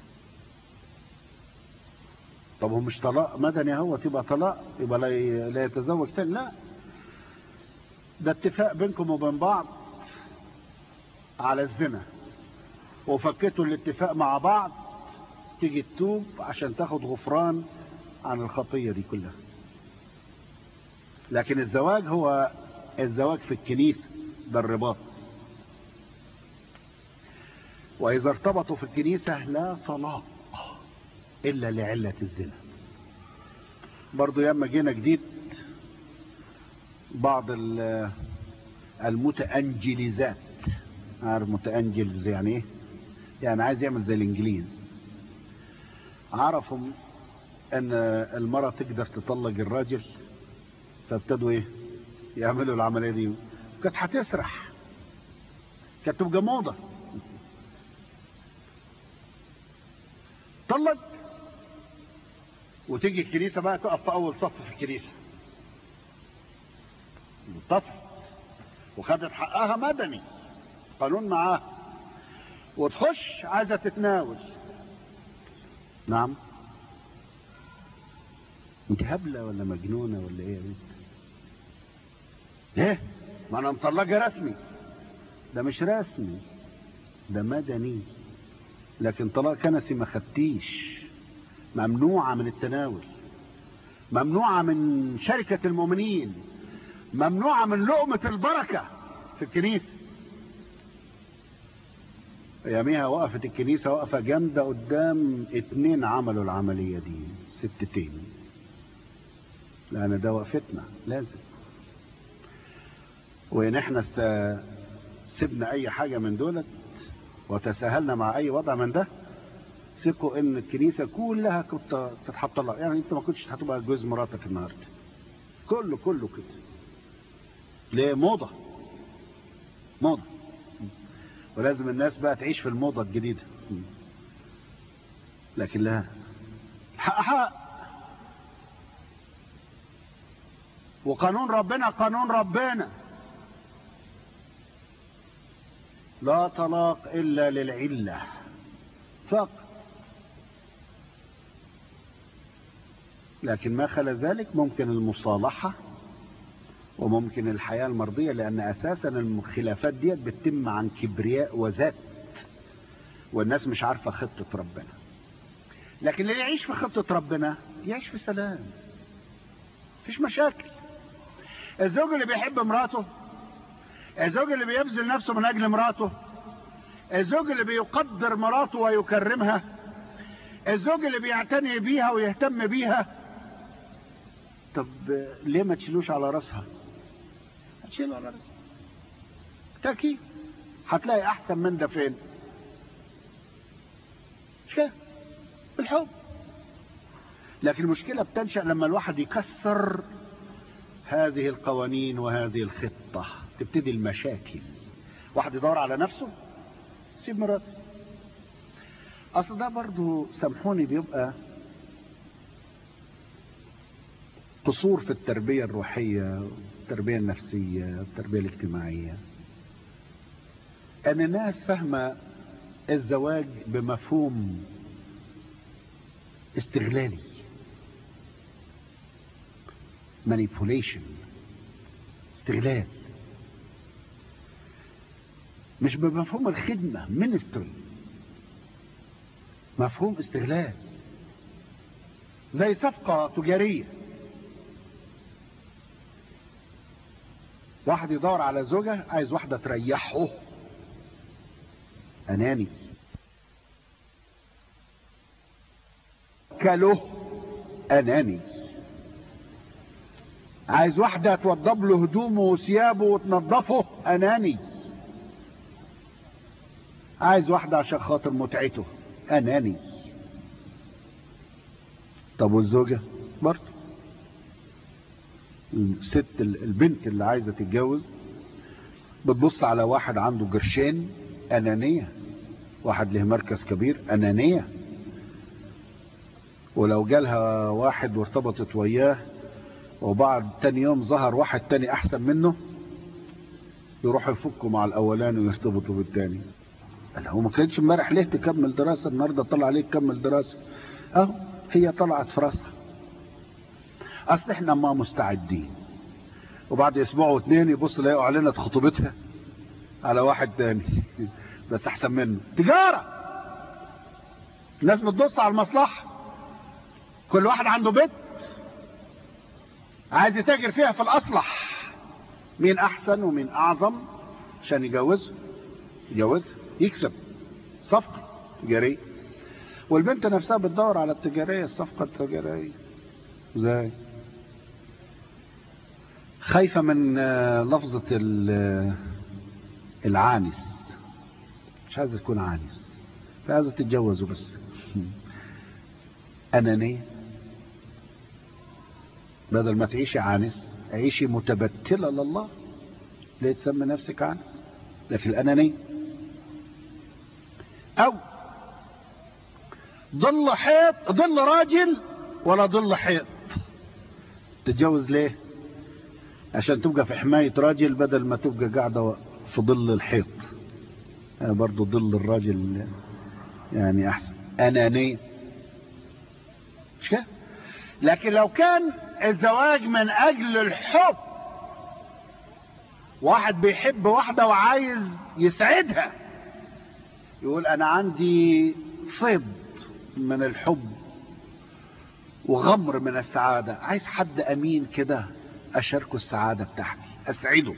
Speaker 2: طب هو مش طلاق مدني هو تبقى طلاق يبقى لا لا يتزوج تاني لا ده اتفاق بينكم وبين بعض على الزنا وفكتوا الاتفاق مع بعض تيجي تتوب عشان تاخد غفران عن الخطية دي كلها لكن الزواج هو الزواج في الكنيسة ده الرباط وإذا ارتبطوا في الكنيسة لا طلاق إلا لعلة الزنا برضو ياما جينا جديد بعض المتأنجليزات عارف متأنجلز يعني ايه يعني عايز يعمل زي الانجليز عرفوا ان المرأة تقدر تطلق الراجل فابتدوا ايه يعملوا العملية دي كانت هتسرح كانت تبقى موضة طلق وتيجي الكنيسة بقى تقف في أول صف في الكنيسة متصل وخدت حقها مدني قانون معاه وتخش عايزة تتناول نعم انت هبلة ولا مجنونة ولا ايه يا بنت ايه ما انا مطلقة رسمي ده مش رسمي ده مدني لكن طلاق كنسي ما خدتيش ممنوعة من التناول ممنوعة من شركة المؤمنين ممنوعة من لقمة البركة في الكنيسة اياميها وقفت الكنيسة وقفة جامدة قدام اتنين عملوا العملية دي ستتين لان ده وقفتنا لازم وان احنا است... سيبنا اي حاجة من دولت وتساهلنا مع اي وضع من ده ثقوا ان الكنيسة كلها كنت تتحط لها يعني انت ما كنتش هتبقى جوز مراتك النهاردة كله كله كده ليه موضة موضة ولازم الناس بقى تعيش في الموضة الجديدة لكن لا حق حق وقانون ربنا قانون ربنا لا طلاق إلا للعلة فقط لكن ما خلا ذلك ممكن المصالحة وممكن الحياة المرضية لأن أساسا الخلافات ديت بتتم عن كبرياء وذات والناس مش عارفة خطة ربنا لكن اللي يعيش في خطة ربنا يعيش في سلام مفيش مشاكل الزوج اللي بيحب مراته الزوج اللي بيبذل نفسه من أجل مراته الزوج اللي بيقدر مراته ويكرمها الزوج اللي بيعتني بيها ويهتم بيها طب ليه ما تشيلوش على راسها هتشيله على راسها تأكيد هتلاقي أحسن من ده فين مش كده بالحب لكن المشكلة بتنشأ لما الواحد يكسر هذه القوانين وهذه الخطة تبتدي المشاكل واحد يدور على نفسه سيب مراته اصل ده برضو سامحوني بيبقى قصور في التربية الروحية التربية النفسية التربية الاجتماعية ان الناس فاهمة الزواج بمفهوم استغلالي manipulation استغلال مش بمفهوم الخدمة ministry مفهوم استغلال زي صفقة تجارية واحد يدور على زوجة عايز واحدة تريحه أناني كله أناني عايز واحدة توضب له هدومه وثيابه وتنظفه أناني عايز واحدة عشان خاطر متعته أناني طب والزوجة برضه الست البنت اللي عايزة تتجوز بتبص على واحد عنده قرشين أنانية واحد له مركز كبير أنانية ولو جالها واحد وارتبطت وياه وبعد تاني يوم ظهر واحد تاني أحسن منه يروحوا يفكوا مع الأولاني ويرتبطوا بالتاني قال هو ما كانتش امبارح ليه تكمل دراسة النهاردة طلع عليك تكمل دراسة اهو هي طلعت في راسها اصل احنا ما مستعدين وبعد اسبوع واثنين يبص يلاقوا اعلنت خطوبتها على واحد تاني بس احسن منه تجارة الناس بتبص على المصلحة كل واحد عنده بيت عايز يتاجر فيها في الاصلح مين احسن ومين اعظم عشان يجوزه يجوزها يكسب صفقة تجارية والبنت نفسها بتدور على التجارية الصفقة التجارية ازاي خايفة من لفظة العانس مش عايزة تكون عانس عايزة تتجوزه بس أنانية بدل ما تعيشي عانس عيشي متبتلة لله ليه تسمي نفسك عانس لكن الأنانية او ظل حيط ظل راجل ولا ظل حيط تتجوز ليه عشان تبقى في حماية راجل بدل ما تبقى قاعدة في ظل الحيط يعني برضو ظل الراجل يعني احسن انانية مش كده لكن لو كان الزواج من اجل الحب واحد بيحب واحدة وعايز يسعدها يقول انا عندي فيض من الحب وغمر من السعادة عايز حد امين كده اشاركه السعادة بتاعتي اسعده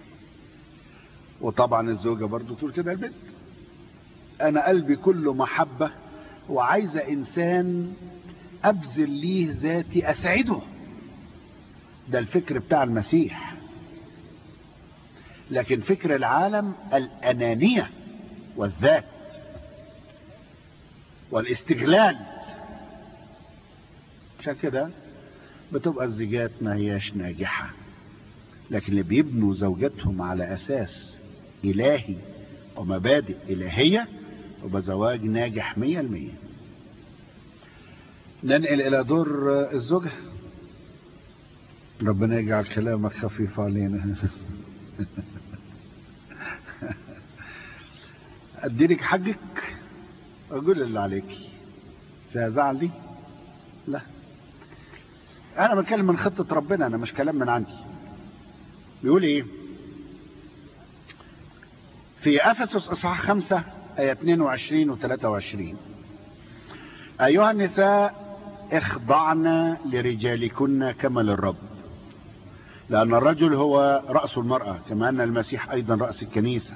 Speaker 2: وطبعا الزوجة برضو تقول كده البنت انا قلبي كله محبة وعايزة انسان ابذل ليه ذاتي اسعده ده الفكر بتاع المسيح لكن فكر العالم الانانيه والذات والاستغلال عشان كده بتبقى الزيجات ما هياش ناجحة لكن اللي بيبنوا زوجاتهم على أساس إلهي ومبادئ إلهية يبقى زواج ناجح مية المية ننقل إلى دور الزوجة ربنا يجعل كلامك خفيف علينا أديلك حقك أقول اللي عليك فيها زعل دي لا أنا بتكلم من خطة ربنا أنا مش كلام من عندي بيقول إيه في أفسس إصحاح خمسة آية 22 و 23 أيها النساء اخضعن لرجالكن كما للرب لأن الرجل هو رأس المرأة كما أن المسيح أيضا رأس الكنيسة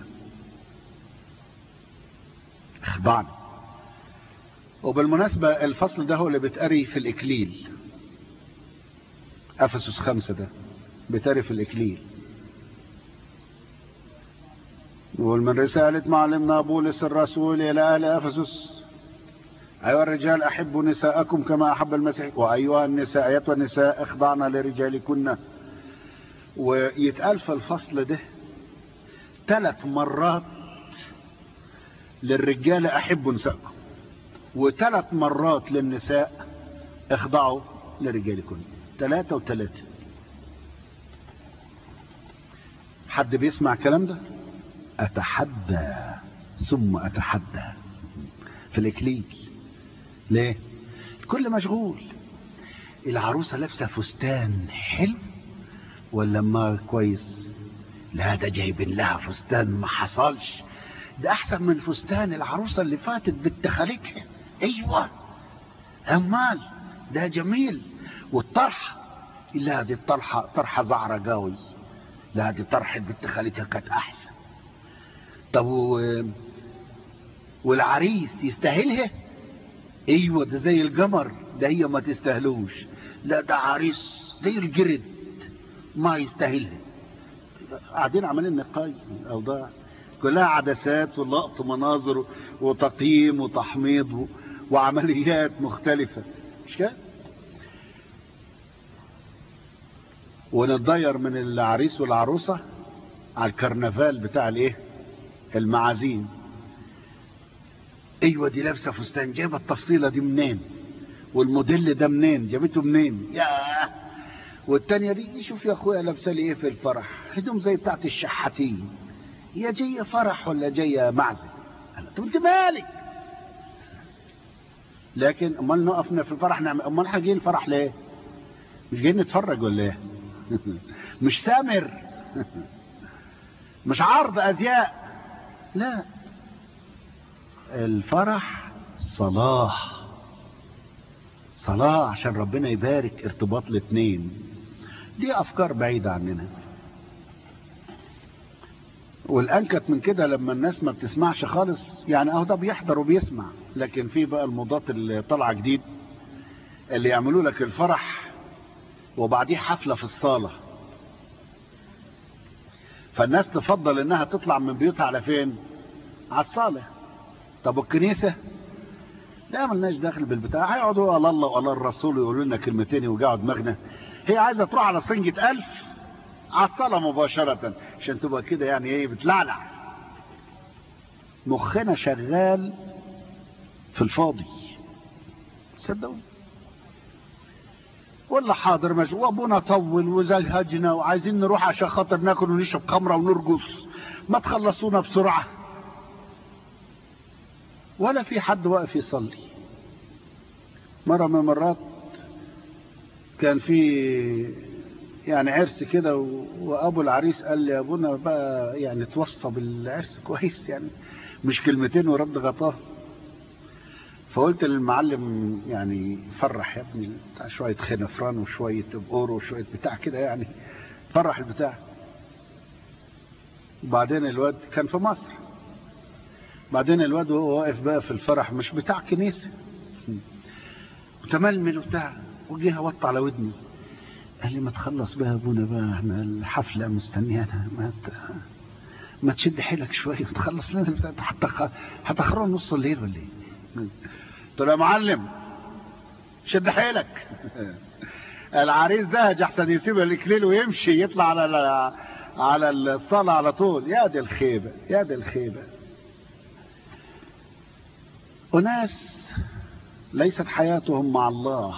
Speaker 2: اخضعن وبالمناسبة الفصل ده هو اللي بتقري في الإكليل أفسس خمسة ده بتقري في الإكليل يقول من رسالة معلمنا بولس الرسول إلى أهل أفسس أيها الرجال أحبوا نساءكم كما أحب المسيح وأيها النساء أيتها النساء اخضعنا لرجالكن ويتقال في الفصل ده ثلاث مرات للرجال أحبوا نساءكم وثلاث مرات للنساء اخضعوا لرجالكم ثلاثة وثلاثة حد بيسمع الكلام ده أتحدى ثم أتحدى في الإكليل ليه الكل مشغول العروسة لابسة فستان حلو ولا ما كويس لا ده جايبين لها فستان ما حصلش ده احسن من فستان العروسة اللي فاتت بنت خالتها ايوه امال ده جميل والطرحة لا دي الطرحة طرحة زعرة قوي لا دي طرحة بنت خالتها كانت احسن طب و... والعريس يستاهلها ايوه ده زي القمر ده هي ما تستاهلوش لا ده عريس زي الجرد ما يستاهلها قاعدين عمالين نقايم الاوضاع كلها عدسات ولقط مناظر وتقييم وتحميض وعمليات مختلفة مش كده ونتضير من العريس والعروسة على الكرنفال بتاع الايه المعازيم ايوه دي لابسه فستان جايبه التفصيله دي منين والموديل ده منين جابته منين يا والتانية دي شوف يا اخويا لابسه لي ايه في الفرح هدوم زي بتاعت الشحاتين هي جايه فرح ولا جايه معزه طب انت مالك لكن امال نقفنا في الفرح نعمل امال احنا جايين الفرح ليه مش جايين نتفرج ولا ايه مش سامر مش عرض ازياء لا الفرح صلاح صلاح عشان ربنا يبارك ارتباط الاثنين دي افكار بعيدة عننا والانكت من كده لما الناس ما بتسمعش خالص يعني اهو ده بيحضر وبيسمع لكن في بقى الموضات اللي طالعه جديد اللي يعملوا لك الفرح وبعديه حفلة في الصالة فالناس تفضل انها تطلع من بيوتها على فين على الصالة طب الكنيسة لا ملناش داخل بالبتاع هيقعدوا على الله وعلى الرسول ويقولوا لنا كلمتين يوجعوا دماغنا هي عايزة تروح على صنجة ألف على الصلاة مباشرة عشان تبقى كده يعني ايه بتلعلع مخنا شغال في الفاضي صدقوني والله حاضر ماشي وابونا طول وزهجنا وعايزين نروح عشان خاطر ناكل ونشرب خمره ونرقص ما تخلصونا بسرعه ولا في حد واقف يصلي مره من المرات كان في يعني عرس كده وابو العريس قال لي يا ابونا بقى يعني توصى بالعرس كويس يعني مش كلمتين ورد غطاه فقلت للمعلم يعني فرح يا ابني بتاع شوية خنفران وشوية بقور وشوية بتاع كده يعني فرح البتاع وبعدين الواد كان في مصر بعدين الواد وهو واقف بقى في الفرح مش بتاع كنيسة متململ وبتاع وجه وط على ودني قال لي ما تخلص بقى يا ابونا بقى احنا الحفلة مستنيانا ما ت... ما تشد حيلك شوية وتخلص لنا حتى هتخرج نص الليل ولا ايه قلت له يا معلم شد حيلك العريس ده احسن يسيب الاكليل ويمشي يطلع على على الصلاة على طول يا دي الخيبة يا دي الخيبة أناس ليست حياتهم مع الله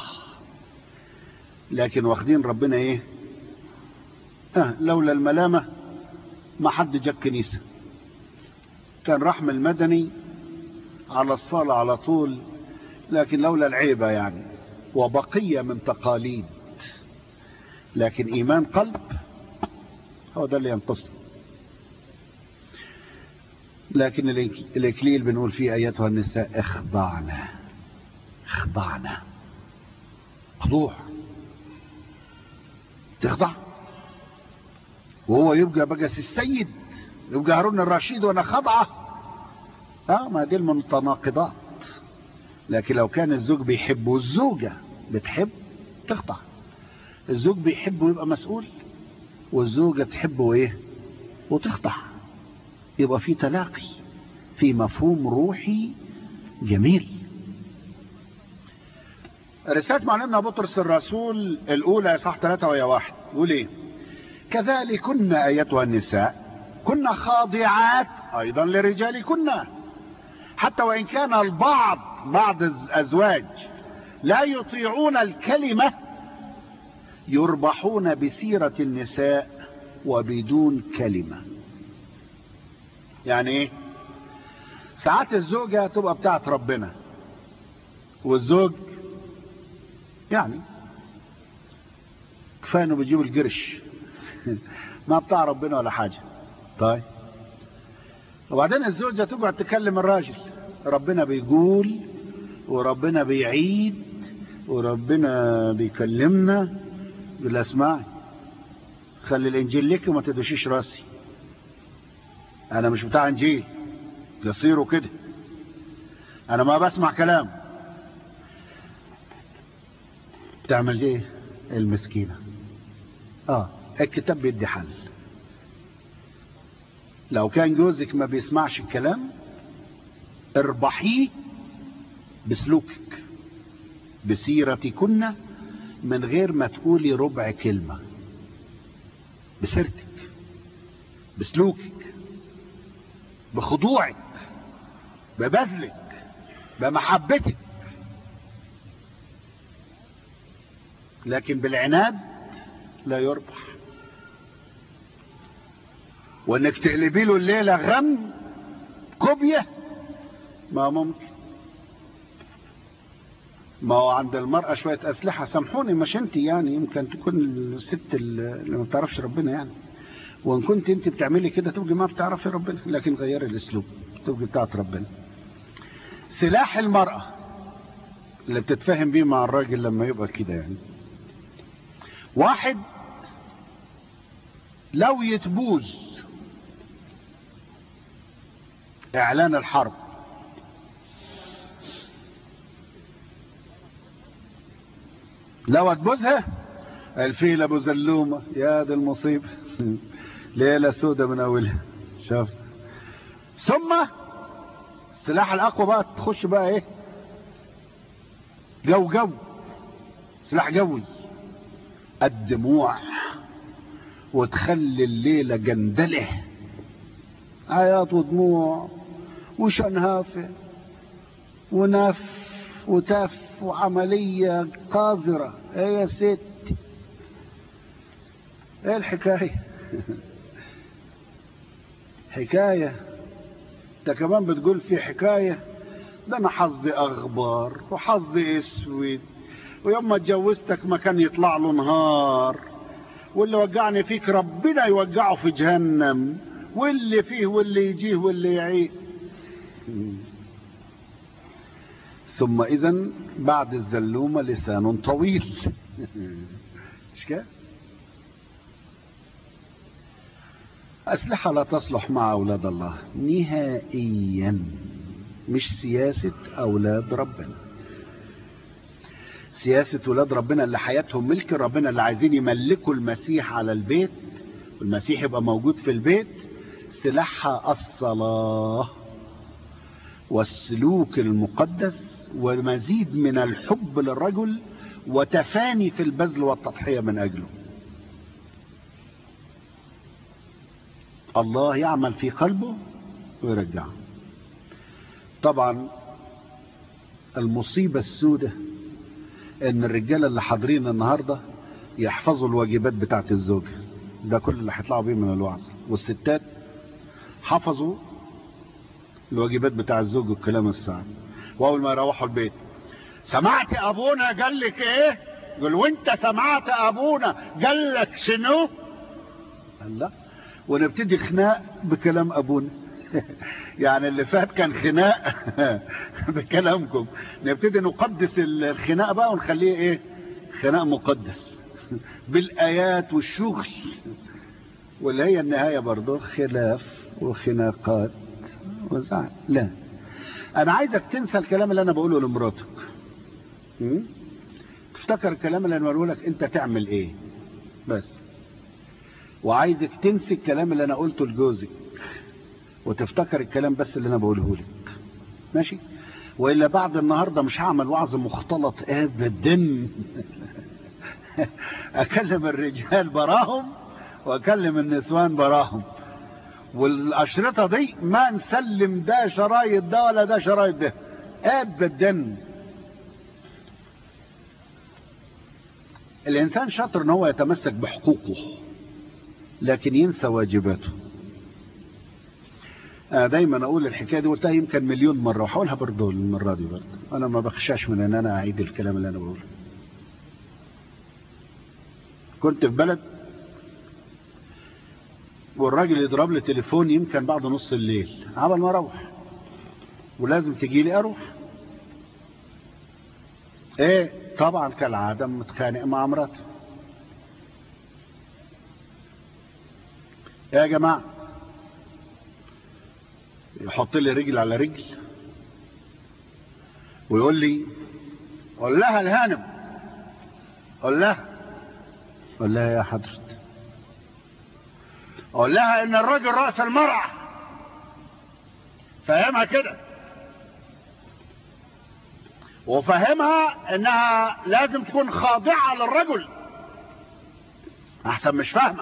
Speaker 2: لكن واخدين ربنا ايه آه لولا الملامة ما حد جاب كنيسة كان رحم المدني على الصلاة على طول لكن لولا العيبة يعني وبقية من تقاليد لكن إيمان قلب هو ده اللي ينقصنا لكن الإكليل بنقول فيه أيتها النساء اخضعنا اخضعنا خضوع تخضع وهو يبقى بقى السيد يبقى هارون الرشيد وانا خضعه اه ما دي المتناقضات لكن لو كان الزوج بيحب والزوجة بتحب تخضع الزوج بيحب ويبقى مسؤول والزوجة تحب وايه وتخضع يبقى في تلاقي في مفهوم روحي جميل رسالة معلمنا بطرس الرسول الأولى صح ثلاثة ويا واحد يقول إيه كذلك كنا أيتها النساء كنا خاضعات أيضا لرجالكن حتى وإن كان البعض بعض الأزواج لا يطيعون الكلمة يربحون بسيرة النساء وبدون كلمة يعني ايه ساعات الزوجة تبقى بتاعت ربنا والزوج يعني كفايه انه بيجيب القرش ما بتاع ربنا ولا حاجة طيب وبعدين الزوجة تقعد تكلم الراجل ربنا بيقول وربنا بيعيد وربنا بيكلمنا يقول اسمعي خلي الانجيل لك وما تدوشيش راسي انا مش بتاع انجيل قصيره كده انا ما بسمع كلام تعمل ايه المسكينة اه الكتاب بيدي حل لو كان جوزك ما بيسمعش الكلام اربحيه بسلوكك بسيرتكن من غير ما تقولي ربع كلمة بسيرتك بسلوكك بخضوعك ببذلك بمحبتك لكن بالعناد لا يربح وانك تقلبي له الليله غم كوبيه ما ممكن ما هو عند المرأة شوية أسلحة سامحوني مش أنت يعني يمكن تكون الست اللي ما بتعرفش ربنا يعني وإن كنت أنت بتعملي كده تبقي ما بتعرفي ربنا لكن غيري الأسلوب تبقي بتاعت ربنا سلاح المرأة اللي بتتفاهم بيه مع الراجل لما يبقى كده يعني واحد لو يتبوز اعلان الحرب لو تبوزها الفيل ابو زلومه يا دي المصيبه ليله سودة من اولها شفت ثم السلاح الاقوى بقى تخش بقى ايه جو جو سلاح جوي الدموع وتخلي الليلة جندله عياط ودموع وشنهافة ونف وتف وعملية قذرة ايه يا ست ايه الحكاية حكاية ده كمان بتقول في حكاية ده انا حظي اخبار وحظي اسود ويوم ما اتجوزتك ما كان يطلع له نهار واللي وقعني فيك ربنا يوقعه في جهنم واللي فيه واللي يجيه واللي يعيه ثم اذا بعد الزلومة لسان طويل مش كده أسلحة لا تصلح مع أولاد الله نهائيا مش سياسة أولاد ربنا سياسة أولاد ربنا اللي حياتهم ملك ربنا اللي عايزين يملكوا المسيح على البيت والمسيح يبقى موجود في البيت سلاحها الصلاة والسلوك المقدس ومزيد من الحب للرجل وتفاني في البذل والتضحية من أجله الله يعمل في قلبه ويرجعه طبعا المصيبة السودة ان الرجالة اللي حاضرين النهاردة يحفظوا الواجبات بتاعت الزوجة ده كل اللي هيطلعوا بيه من الوعظ والستات حفظوا الواجبات بتاع الزوج والكلام الصعب واول ما يروحوا البيت سمعت ابونا قال لك ايه قال وانت سمعت ابونا قال لك شنو قال لا ونبتدي خناق بكلام ابونا يعني اللي فات كان خناق بكلامكم نبتدي نقدس الخناق بقى ونخليه ايه خناق مقدس بالايات والشغل واللي هي النهاية برضه خلاف وخناقات وزعل لا انا عايزك تنسى الكلام اللي انا بقوله لمراتك م? تفتكر الكلام اللي انا بقوله لك انت تعمل ايه بس وعايزك تنسي الكلام اللي انا قلته لجوزك وتفتكر الكلام بس اللي انا بقوله لك ماشي والا بعد النهارده مش هعمل وعظ مختلط ابدا اكلم الرجال براهم واكلم النسوان براهم والاشرطه دي ما نسلم ده شرايط ده ولا ده شرايط ده ابدا الانسان شاطر ان هو يتمسك بحقوقه لكن ينسى واجباته أنا دايما اقول الحكايه دي قلتها يمكن مليون مره وهقولها برضه المره دي برضه انا ما بخشاش من ان انا اعيد الكلام اللي انا بقوله كنت في بلد والراجل يضرب لي تليفون يمكن بعد نص الليل عبل ما اروح ولازم تجي لي اروح ايه طبعا كالعاده متخانق مع مراته يا جماعه يحط لي رجل على رجل ويقول لي قول لها الهانم قول لها قول لها يا حضرة قول لها ان الرجل رأس المرأة فهمها كده وفهمها انها لازم تكون خاضعة للرجل احسن مش فاهمه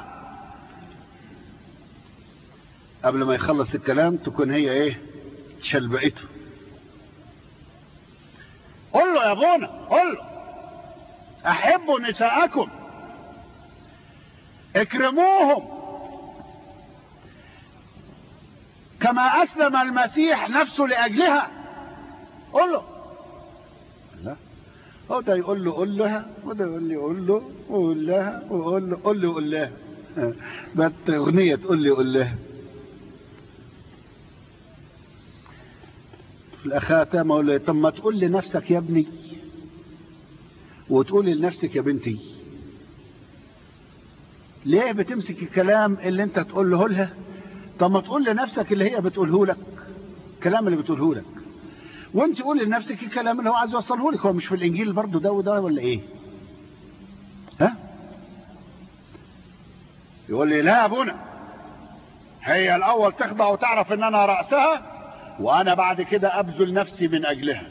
Speaker 2: قبل ما يخلص الكلام تكون هي ايه شلبقته قل له يا ابونا قل له احبوا نساءكم اكرموهم كما اسلم المسيح نفسه لاجلها قل له لا هو ده يقول له قول لها وده يقول لي قول له وقول لها وقول له قول له قول لها بقت اغنيه تقول لي قول لها في الاخاتم اقول له طب ما تقول لنفسك يا ابني وتقول لنفسك يا بنتي ليه بتمسك الكلام اللي انت تقوله لها طب ما تقول لنفسك اللي هي بتقوله لك الكلام اللي بتقوله لك وانت قول لنفسك الكلام اللي هو عايز يوصله لك هو مش في الانجيل برضه ده وده ولا ايه ها يقول لي لا يا ابونا هي الاول تخضع وتعرف ان انا رأسها وانا بعد كده ابذل نفسي من اجلها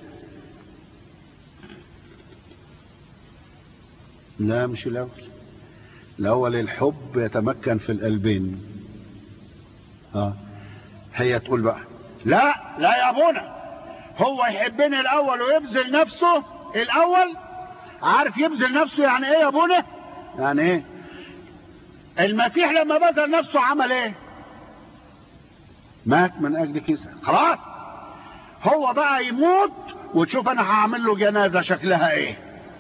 Speaker 2: لا مش الاول الاول الحب يتمكن في القلبين اه هي تقول بقى لا لا يا ابونا هو يحبني الاول ويبذل نفسه الاول عارف يبذل نفسه يعني ايه يا ابونا يعني ايه المسيح لما بذل نفسه عمل ايه مات من اجل كيسة خلاص هو بقى يموت وتشوف انا هعمل له جنازة شكلها ايه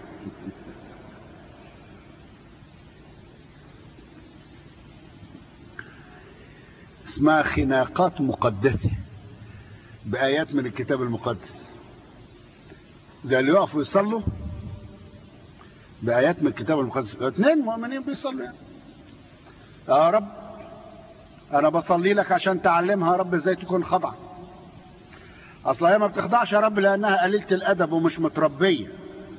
Speaker 2: اسمها خناقات مقدسة بآيات من الكتاب المقدس زي اللي يقفوا يصلوا بآيات من الكتاب المقدس اثنين مؤمنين بيصلوا يعني. يا رب انا بصلي لك عشان تعلمها يا رب ازاي تكون خضع اصلا هي ما بتخضعش يا رب لانها قليله الادب ومش متربيه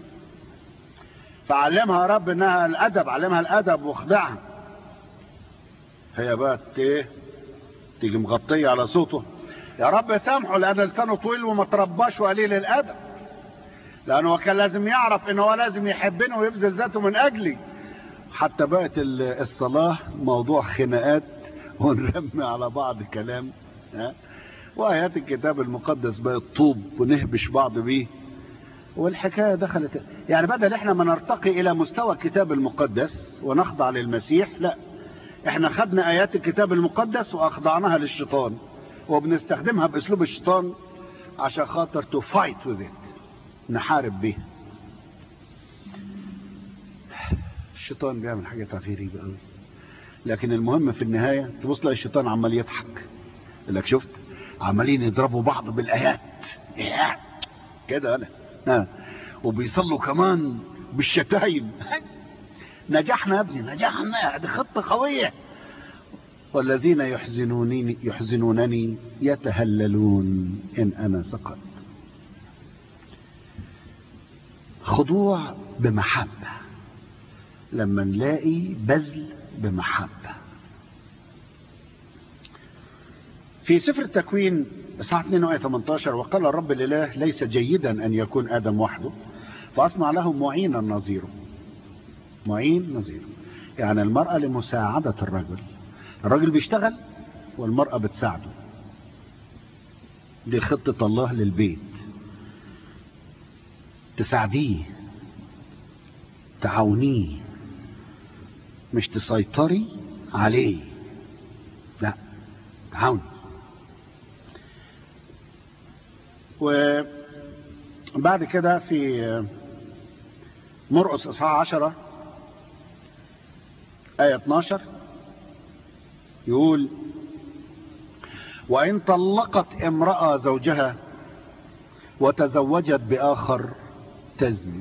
Speaker 2: فعلمها يا رب انها الادب علمها الادب واخضعها هي بقى ايه تيجي مغطيه على صوته يا رب سامحه لان لسانه طويل وما ترباش وقليل الادب لأنه كان لازم يعرف إنه هو لازم يحبني ويبذل ذاته من أجلي حتى بقت الصلاة موضوع خناقات ونرمي على بعض كلام ها وآيات الكتاب المقدس بقت طوب ونهبش بعض بيه والحكاية دخلت يعني بدل احنا ما نرتقي الى مستوى الكتاب المقدس ونخضع للمسيح لا احنا خدنا ايات الكتاب المقدس واخضعناها للشيطان وبنستخدمها باسلوب الشيطان عشان خاطر تو فايت وذ نحارب بيها الشيطان بيعمل حاجات غريبة قوي لكن المهم في النهاية تبص تلاقي الشيطان عمال يضحك يقول لك شفت عمالين يضربوا بعض بالايات كده انا ها وبيصلوا كمان بالشتايم نجحنا يا ابني نجحنا دي خطة قوية والذين يحزنونني يحزنونني يتهللون إن أنا سقط خضوع بمحبة لما نلاقي بذل بمحبة في سفر التكوين اصحاح 2 آية 18 وقال الرب الإله ليس جيدا أن يكون آدم وحده فأصنع له معينا نظيره معين نظيره يعني المرأة لمساعدة الرجل الرجل بيشتغل والمرأة بتساعده دي خطة الله للبيت تساعديه تعاونيه مش تسيطري عليه لا تعاوني وبعد كده في مرقس اصحاح 10 آية 12 يقول وإن طلقت امرأة زوجها وتزوجت بآخر تزني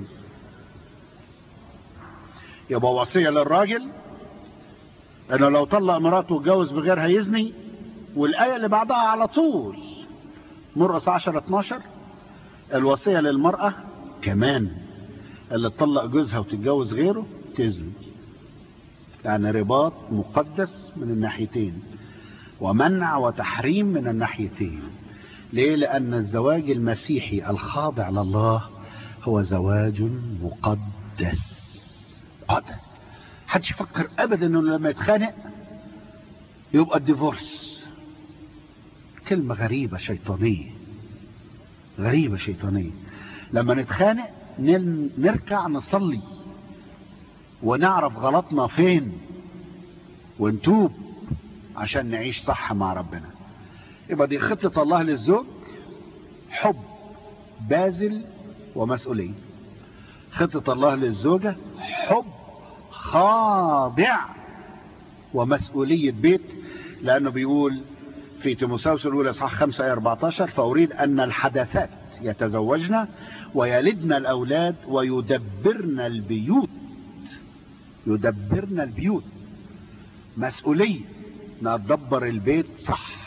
Speaker 2: يبقى وصية للراجل انه لو طلق مراته واتجوز بغيرها يزني والآية اللي بعدها على طول مرقس 10 12 الوصية للمرأة كمان اللي تطلق جوزها وتتجوز غيره تزني يعني رباط مقدس من الناحيتين ومنع وتحريم من الناحيتين ليه لأن الزواج المسيحي الخاضع لله هو زواج مقدس مقدس حدش يفكر ابدا انه لما يتخانق يبقى الديفورس كلمة غريبة شيطانية غريبة شيطانية لما نتخانق نركع نصلي ونعرف غلطنا فين ونتوب عشان نعيش صح مع ربنا يبقى دي خطة الله للزوج حب باذل ومسؤولية خطة الله للزوجة حب خاضع ومسؤولية بيت لأنه بيقول في تيموساوس الأولى صح 5 آية 14 فأريد أن الحدثات يتزوجن ويلدن الأولاد ويدبرن البيوت يدبرن البيوت مسؤولية ندبر البيت صح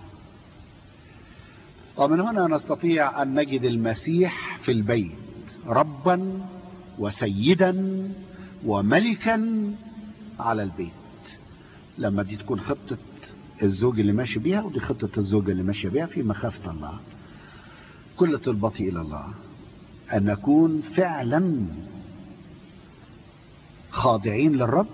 Speaker 2: ومن هنا نستطيع أن نجد المسيح في البيت ربا وسيدا وملكا على البيت لما دي تكون خطة الزوج اللي ماشي بيها ودي خطة الزوجة اللي ماشية بيها في مخافة الله كل طلبتي إلى الله أن نكون فعلا خاضعين للرب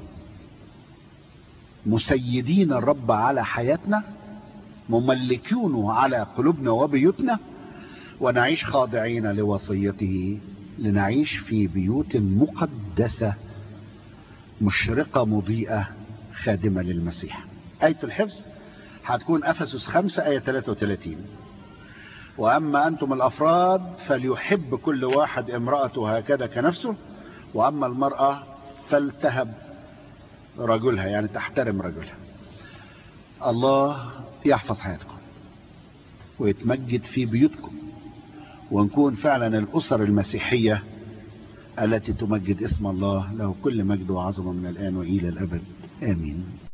Speaker 2: مسيدين الرب على حياتنا مملكونه على قلوبنا وبيوتنا ونعيش خاضعين لوصيته لنعيش في بيوت مقدسة مشرقة مضيئة خادمة للمسيح آية الحفظ هتكون أفسس 5 آية 33 وأما أنتم الأفراد فليحب كل واحد امرأته هكذا كنفسه وأما المرأة فلتهب رجلها يعني تحترم رجلها الله يحفظ حياتكم ويتمجد في بيوتكم ونكون فعلا الأسر المسيحية التي تمجد اسم الله له كل مجد وعظمة من الآن وإلى الأبد آمين